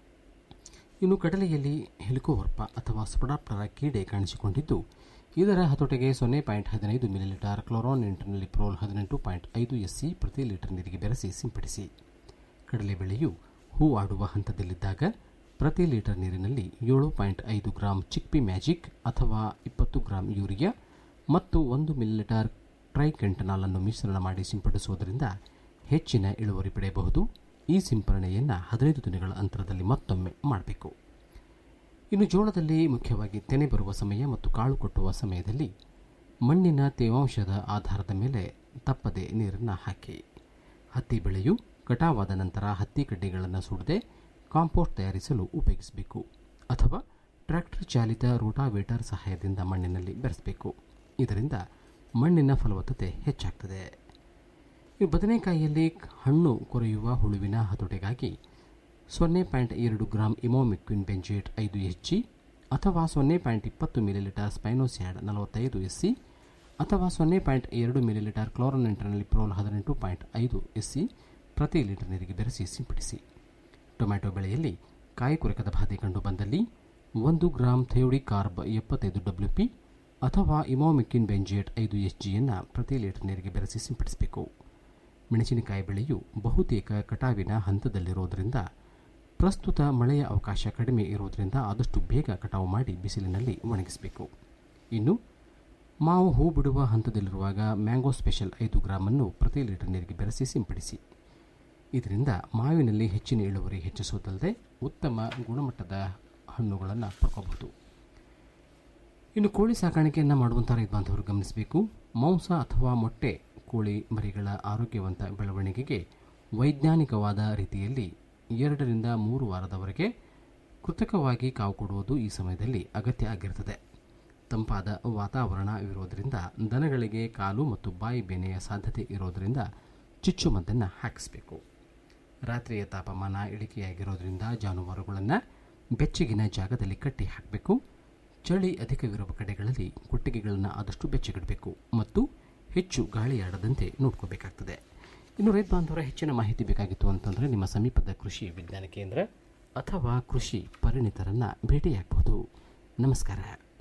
ಇನ್ನು ಕಡಲೆಯಲ್ಲಿ ಹೆಲಿಕೋವರ್ಪ ಅಥವಾ ಸ್ಪೊಡಾಪ್ಟರ ಕೀಡೆ ಕಾಣಿಸಿಕೊಂಡಿದ್ದು ಇದರ ಹತೋಟಿಗೆ ಸೊನ್ನೆ ಪಾಯಿಂಟ್ ಹದಿನೈದು ಮಿಲಿಲೀಟರ್ ಕ್ಲೋರಾನ್ ಇಂಟರ್ನಲ್ಲಿ ಪ್ರೋಲ್ ಹದಿನೆಂಟು ಪಾಯಿಂಟ್ ಐದು ಎಸ್ಸಿ ಪ್ರತಿ ಲೀಟರ್ ನೀರಿಗೆ ಬೆರೆಸಿ ಸಿಂಪಡಿಸಿ ಕಡಲೆ ಬೆಳೆಯು ಹೂ ಆಡುವ ಹಂತದಲ್ಲಿದ್ದಾಗ ಪ್ರತಿ ಲೀಟರ್ ನೀರಿನಲ್ಲಿ ಏಳು ಪಾಯಿಂಟ್ ಐದು ಗ್ರಾಂ ಚಿಕ್ಪಿ ಮ್ಯಾಜಿಕ್ ಅಥವಾ ಇಪ್ಪತ್ತು ಗ್ರಾಂ ಯೂರಿಯಾ ಮತ್ತು ಒಂದು ಮಿಲಿಲೀಟರ್ ಟ್ರೈಕೆಂಟನಾಲ್ ಅನ್ನು ಮಿಶ್ರಣ ಮಾಡಿ ಸಿಂಪಡಿಸುವುದರಿಂದ ಹೆಚ್ಚಿನ ಇಳುವರಿ ಪಡೆಯಬಹುದು ಈ ಸಿಂಪರಣೆಯನ್ನು ಹದಿನೈದು ದಿನಗಳ ಅಂತರದಲ್ಲಿ ಮತ್ತೊಮ್ಮೆ ಮಾಡಬೇಕು ಇನ್ನು ಜೋಳದಲ್ಲಿ ಮುಖ್ಯವಾಗಿ ತೆನೆ ಬರುವ ಸಮಯ ಮತ್ತು ಕಾಳು ಕೊಟ್ಟುವ ಸಮಯದಲ್ಲಿ ಮಣ್ಣಿನ ತೇವಾಂಶದ ಆಧಾರದ ಮೇಲೆ ತಪ್ಪದೆ ನೀರನ್ನು ಹಾಕಿ ಹತ್ತಿ ಬೆಳೆಯು ಕಟಾವಾದ ನಂತರ ಹತ್ತಿ ಕಡ್ಡಿಗಳನ್ನು ಸುಡದೆ ಕಾಂಪೋಸ್ಟ್ ತಯಾರಿಸಲು ಉಪಯೋಗಿಸಬೇಕು ಅಥವಾ ಟ್ರ್ಯಾಕ್ಟರ್ ಚಾಲಿತ ರೋಟಾವೇಟರ್ ಸಹಾಯದಿಂದ ಮಣ್ಣಿನಲ್ಲಿ ಬೆರೆಸಬೇಕು ಇದರಿಂದ ಮಣ್ಣಿನ ಫಲವತ್ತತೆ ಹೆಚ್ಚಾಗ್ತದೆ ಈ ಬದನೆಕಾಯಿಯಲ್ಲಿ ಹಣ್ಣು ಕೊರೆಯುವ ಹುಳುವಿನ ಹತೋಟಿಗಾಗಿ ಸೊನ್ನೆ ಪಾಯಿಂಟ್ ಎರಡು ಗ್ರಾಂ ಇಮೋಮಿಕ್ವಿನ್ ಬೆಂಜೇಟ್ ಐದು ಎಚ್ ಜಿ ಅಥವಾ ಸೊನ್ನೆ ಪಾಯಿಂಟ್ ಇಪ್ಪತ್ತು ಮಿಲಿಲೀಟರ್ ಸ್ಪೈನೋಸ್ಯಾಡ್ ನಲವತ್ತೈದು ಎಸ್ ಸಿ ಅಥವಾ ಸೊನ್ನೆ ಪಾಯಿಂಟ್ ಎರಡು ಮಿಲಿಲೀಟರ್ ಕ್ಲೋರೋನೆಂಟ್ರಲ್ಲಿ ಪ್ರೋಲ್ ಹದಿನೆಂಟು ಪಾಯಿಂಟ್ ಐದು ಎಸ್ ಸಿ ಪ್ರತಿ ಲೀಟರ್ ನೀರಿಗೆ ಬೆರೆಸಿ ಸಿಂಪಡಿಸಿ ಟೊಮ್ಯಾಟೊ ಬೆಳೆಯಲ್ಲಿ ಕಾಯಿ ಕೊರಕದ ಬಾಧೆ ಕಂಡು ಬಂದಲ್ಲಿ ಒಂದು ಗ್ರಾಂ ಥೆಯೋಡಿ ಕಾರ್ಬ್ ಎಪ್ಪತ್ತೈದು ಡಬ್ಲ್ಯೂ ಪಿ ಅಥವಾ ಇಮೋಮಿಕ್ಕಿನ್ ಬೆಂಜೇಟ್ ಐದು ಎಚ್ ಜಿಯನ್ನು ಪ್ರತಿ ಲೀಟರ್ ನೀರಿಗೆ ಬೆರೆಸಿ ಸಿಂಪಡಿಸಬೇಕು ಮೆಣಸಿನಕಾಯಿ ಬೆಳೆಯು ಬಹುತೇಕ ಕಟಾವಿನ ಹಂತದಲ್ಲಿರುವುದರಿಂದ ಪ್ರಸ್ತುತ ಮಳೆಯ ಅವಕಾಶ ಕಡಿಮೆ ಇರುವುದರಿಂದ ಆದಷ್ಟು ಬೇಗ ಕಟಾವು ಮಾಡಿ ಬಿಸಿಲಿನಲ್ಲಿ ಒಣಗಿಸಬೇಕು ಇನ್ನು ಮಾವು ಹೂ ಬಿಡುವ ಹಂತದಲ್ಲಿರುವಾಗ ಮ್ಯಾಂಗೋ ಸ್ಪೆಷಲ್ ಐದು ಗ್ರಾಮನ್ನು ಪ್ರತಿ ಲೀಟರ್ ನೀರಿಗೆ ಬೆರೆಸಿ ಸಿಂಪಡಿಸಿ ಇದರಿಂದ ಮಾವಿನಲ್ಲಿ ಹೆಚ್ಚಿನ ಇಳುವರಿ ಹೆಚ್ಚಿಸುವುದಲ್ಲದೆ ಉತ್ತಮ ಗುಣಮಟ್ಟದ ಹಣ್ಣುಗಳನ್ನು ಪಡ್ಕೋಬಹುದು ಇನ್ನು ಕೋಳಿ ಸಾಕಾಣಿಕೆಯನ್ನು ಮಾಡುವಂಥ ರೈತ ಬಾಂಧವರು ಗಮನಿಸಬೇಕು ಮಾಂಸ ಅಥವಾ ಮೊಟ್ಟೆ ಕೋಳಿ ಮರಿಗಳ ಆರೋಗ್ಯವಂತ ಬೆಳವಣಿಗೆಗೆ ವೈಜ್ಞಾನಿಕವಾದ ರೀತಿಯಲ್ಲಿ ಎರಡರಿಂದ ಮೂರು ವಾರದವರೆಗೆ ಕೃತಕವಾಗಿ ಕಾವು ಕೊಡುವುದು ಈ ಸಮಯದಲ್ಲಿ ಅಗತ್ಯ ಆಗಿರುತ್ತದೆ ತಂಪಾದ ವಾತಾವರಣ ಇರುವುದರಿಂದ ದನಗಳಿಗೆ ಕಾಲು ಮತ್ತು ಬಾಯಿ ಬೇನೆಯ ಸಾಧ್ಯತೆ ಇರೋದರಿಂದ ಚುಚ್ಚುಮದ್ದನ್ನು ಹಾಕಿಸಬೇಕು ರಾತ್ರಿಯ ತಾಪಮಾನ ಇಳಿಕೆಯಾಗಿರೋದ್ರಿಂದ ಜಾನುವಾರುಗಳನ್ನು ಬೆಚ್ಚಗಿನ ಜಾಗದಲ್ಲಿ ಕಟ್ಟಿ ಹಾಕಬೇಕು ಚಳಿ ಅಧಿಕವಿರುವ ಕಡೆಗಳಲ್ಲಿ ಕೊಟ್ಟಿಗೆಗಳನ್ನು ಆದಷ್ಟು ಬೆಚ್ಚಗಿಡಬೇಕು ಮತ್ತು ಹೆಚ್ಚು ಗಾಳಿಯಾಡದಂತೆ ನೋಡ್ಕೋಬೇಕಾಗ್ತದೆ ಇನ್ನು ರೈತ ಬಾಂಧವರ ಹೆಚ್ಚಿನ ಮಾಹಿತಿ ಬೇಕಾಗಿತ್ತು ಅಂತಂದರೆ ನಿಮ್ಮ ಸಮೀಪದ ಕೃಷಿ ವಿಜ್ಞಾನ ಕೇಂದ್ರ ಅಥವಾ ಕೃಷಿ ಪರಿಣಿತರನ್ನು ಭೇಟಿಯಾಗಬಹುದು ನಮಸ್ಕಾರ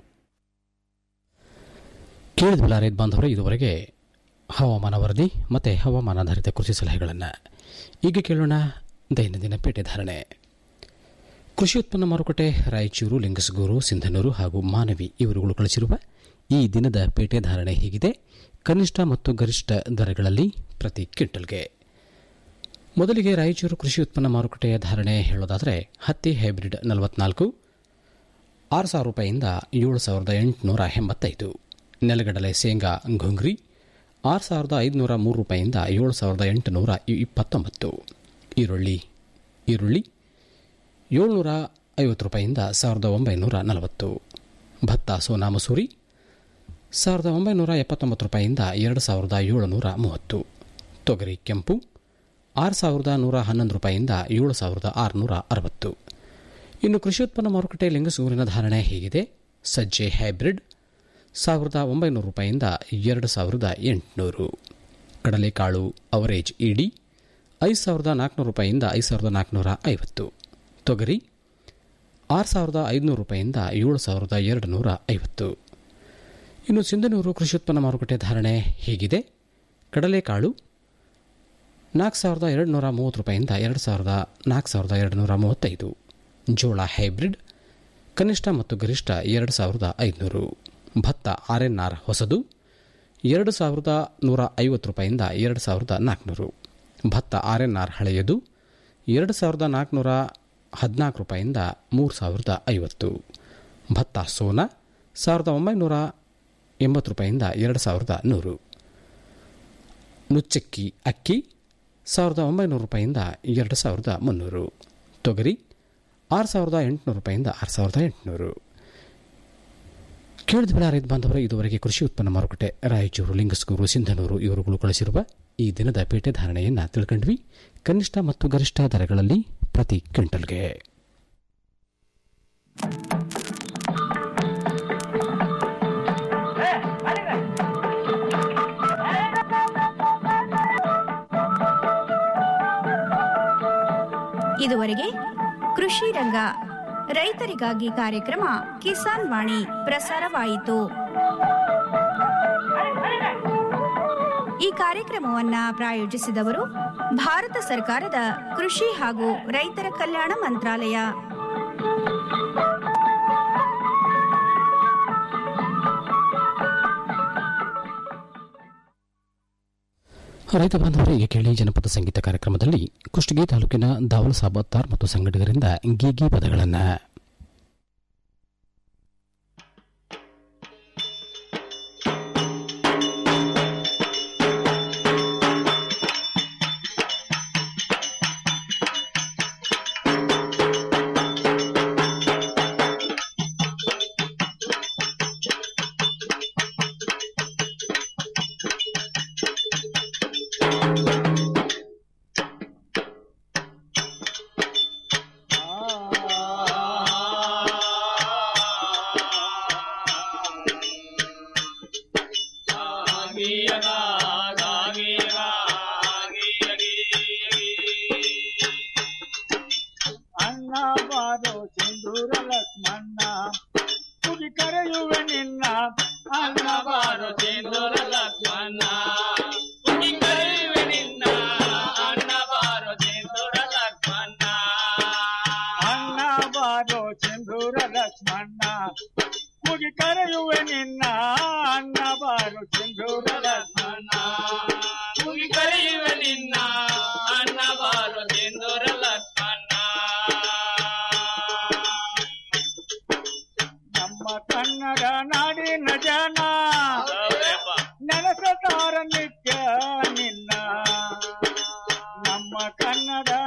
ಕೇಳಿದ್ವಲ್ಲ ರೈತ ಬಾಂಧವರೇ ಇದುವರೆಗೆ ಹವಾಮಾನ ವರದಿ ಮತ್ತು ಹವಾಮಾನಾಧಾರಿತ ಕೃಷಿ ಸಲಹೆಗಳನ್ನು ಈಗ ಕೇಳೋಣ ದೈನಂದಿನ ಪೇಟೆ ಧಾರಣೆ ಕೃಷಿ ಉತ್ಪನ್ನ ಮಾರುಕಟ್ಟೆ ರಾಯಚೂರು ಲಿಂಗಸಗೂರು ಸಿಂಧನೂರು ಹಾಗೂ ಮಾನವಿ ಇವರುಗಳು ಕಳಿಸಿರುವ ಈ ದಿನದ ಪೇಟೆ ಧಾರಣೆ ಹೀಗಿದೆ ಕನಿಷ್ಠ ಮತ್ತು ಗರಿಷ್ಠ ದರಗಳಲ್ಲಿ ಪ್ರತಿ ಕ್ವಿಂಟಲ್ಗೆ ಮೊದಲಿಗೆ ರಾಯಚೂರು ಕೃಷಿ ಉತ್ಪನ್ನ ಮಾರುಕಟ್ಟೆಯ ಧಾರಣೆ ಹೇಳೋದಾದರೆ ಹತ್ತಿ ಹೈಬ್ರಿಡ್ ನಲವತ್ನಾಲ್ಕು ಆರು ಸಾವಿರ ರೂಪಾಯಿಯಿಂದ ಏಳು ಸಾವಿರದ ಎಂಟುನೂರ ಎಂಬತ್ತೈದು ನೆಲಗಡಲೆ ಶೇಂಗಾ ಘುಂಗ್ರಿ ಆರು ಸಾವಿರದ ಐದುನೂರ ಮೂರು ರೂಪಾಯಿಯಿಂದ ಏಳು ಸಾವಿರದ ಎಂಟುನೂರ ಇಪ್ಪತ್ತೊಂಬತ್ತು ಈರುಳ್ಳಿ ಈರುಳ್ಳಿ ಏಳ್ನೂರ ಐವತ್ತು ರೂಪಾಯಿಯಿಂದ ಸಾವಿರದ ಒಂಬೈನೂರ ನಲವತ್ತು ಭತ್ತ ಸೋನಾ ಮಸೂರಿ ಸಾವಿರದ ಒಂಬೈನೂರ ಎಪ್ಪತ್ತೊಂಬತ್ತು ರೂಪಾಯಿಯಿಂದ ಎರಡು ಸಾವಿರದ ಏಳುನೂರ ಮೂವತ್ತು ತೊಗರಿ ಕೆಂಪು ಆರು ಸಾವಿರದ ನೂರ ಹನ್ನೊಂದು ರೂಪಾಯಿಯಿಂದ ಏಳು ಸಾವಿರದ ಆರುನೂರ ಅರವತ್ತು ಇನ್ನು ಕೃಷಿ ಉತ್ಪನ್ನ ಮಾರುಕಟ್ಟೆ ಲಿಂಗಸೂರಿನ ಧಾರಣೆ ಹೀಗಿದೆ ಸಜ್ಜೆ ಹೈಬ್ರಿಡ್ ಸಾವಿರದ ಒಂಬೈನೂರು ರೂಪಾಯಿಯಿಂದ ಎರಡು ಸಾವಿರದ ಎಂಟುನೂರು ಕಡಲೆಕಾಳು ಅವರೇಜ್ ಇಡಿ ಐದು ಸಾವಿರದ ನಾಲ್ಕುನೂರು ರೂಪಾಯಿಯಿಂದ ಐದು ಸಾವಿರದ ನಾಲ್ಕುನೂರ ಐವತ್ತು ತೊಗರಿ ಆರು ಸಾವಿರದ ಐದುನೂರು ರೂಪಾಯಿಯಿಂದ ಏಳು ಸಾವಿರದ ಎರಡು ನೂರ ಐವತ್ತು ಇನ್ನು ಸಿಂಧನೂರು ಕೃಷಿ ಉತ್ಪನ್ನ ಮಾರುಕಟ್ಟೆ ಧಾರಣೆ ಹೀಗಿದೆ ಕಡಲೆಕಾಳು ನಾಲ್ಕು ಸಾವಿರದ ಎರಡು ನೂರ ಮೂವತ್ತು ರೂಪಾಯಿಯಿಂದ ಎರಡು ಸಾವಿರದ ನಾಲ್ಕು ಸಾವಿರದ ಎರಡು ನೂರ ಮೂವತ್ತೈದು ಜೋಳ ಹೈಬ್ರಿಡ್ ಕನಿಷ್ಠ ಮತ್ತು ಗರಿಷ್ಠ ಎರಡು ಸಾವಿರದ ಐದುನೂರು ಭತ್ತ ಆರ್ ಎನ್ ಆರ್ ಹೊಸದು ಎರಡು ಸಾವಿರದ ನೂರ ಐವತ್ತು ರೂಪಾಯಿಯಿಂದ ಎರಡು ಸಾವಿರದ ನಾಲ್ಕುನೂರು ಭತ್ತ ಆರ್ ಎನ್ ಆರ್ ಹಳೆಯದು ಎರಡು ಸಾವಿರದ ನಾಲ್ಕುನೂರ ಹದಿನಾಲ್ಕು ರೂಪಾಯಿಯಿಂದ ಮೂರು ಸಾವಿರದ ಐವತ್ತು ಭತ್ತ ಸೋನಾ ಸಾವಿರದ ಒಂಬೈನೂರ ಎಂಬತ್ತು ರೂಪಾಯಿಯಿಂದ ಎರಡು ಸಾವಿರದ ನೂರು ನುಚ್ಚಕ್ಕಿ ಅಕ್ಕಿ ಸಾವಿರದ ಒಂಬೈನೂರು ರೂಪಾಯಿಯಿಂದ ಎರಡು ಸಾವಿರದ ಮುನ್ನೂರು ತೊಗರಿ ಆರು ಸಾವಿರದ ಎಂಟುನೂರು ರೂಪಾಯಿಯಿಂದ ಆರು ಸಾವಿರದ ಎಂಟುನೂರು ಕೇಳಿದ್ವಲ್ಲ ರೈತ ಬಾಂಧವರೇ ಇದುವರೆಗೆ ಕೃಷಿ ಉತ್ಪನ್ನ ಮಾರುಕಟ್ಟೆ ರಾಯಚೂರು ಲಿಂಗಸ್ಗೂರು ಸಿಂಧನೂರು ಇವರುಗಳು ಕಳಿಸಿರುವ ಈ ದಿನದ ಪೇಟೆ ಧಾರಣೆಯನ್ನು ತಿಳ್ಕೊಂಡ್ವಿ ಕನಿಷ್ಠ ಮತ್ತು ಗರಿಷ್ಠ ದರಗಳಲ್ಲಿ ಪ್ರತಿ ಕ್ವಿಂಟಲ್ಗೆ ಇದುವರೆಗೆ ಕೃಷಿ ರಂಗ ರೈತರಿಗಾಗಿ ಕಾರ್ಯಕ್ರಮ ಕಿಸಾನ್ ವಾಣಿ ಪ್ರಸಾರವಾಯಿತು ಈ ಕಾರ್ಯಕ್ರಮವನ್ನ ಪ್ರಾಯೋಜಿಸಿದವರು ಭಾರತ ಸರ್ಕಾರದ ಕೃಷಿ ಹಾಗೂ ರೈತರ ಕಲ್ಯಾಣ ಮಂತ್ರಾಲಯ ರೈತ ಬಾಂಧವರಿಗೆ ಕೇಳಿ ಜನಪದ ಸಂಗೀತ ಕಾರ್ಯಕ್ರಮದಲ್ಲಿ ಕುಷ್ಟಗಿ ತಾಲೂಕಿನ ದಾವಲ ಸಾಬತ್ತಾರ್ ಮತ್ತು ಸಂಗಡಿಗರಿಂದ ಗೀಗಿ ಪದಗಳನ್ನು ಬಾರೋ ಸಿಂಧೂರ ಲಕ್ಷ್ಮಣ್ಣ ಕುಗಿ ಕರೆಯುವೆ ನಿನ್ನ ಅನ್ನ ಬಾರೋ ಸಿಂಧೂರ ಲಕ್ಷ್ಮಣ್ಣ ಕುಗಿ ಕರೆಯುವೆ ನಿನ್ನ ಅನ್ನ ಬಾರೋ ಸಿಂಧೂರ ಲಕ್ಷ್ಮಣ್ಣ ಅನ್ನ ಬಾರೋ ಸಿಂಧೂರ ಲಕ್ಷ್ಮಣ್ಣ ಕುಗಿ ಕರೆಯುವೆ ನಿನ್ನ ಅನ್ನ ಬಾರೋ ಸಿಂಧೂರ ಲಕ್ಷ್ಮಣ್ಣ ಕುಗಿ ಕರೆಯುವೆ ನಿನ್ನ ಅನ್ನ ಬಾರೋ ಸಿಂಧೂರ ಲಕ್ಷ್ಮಣ್ಣ ನಮ್ಮ ಕನ್ನಡ ನಾಡಿನ ಜನ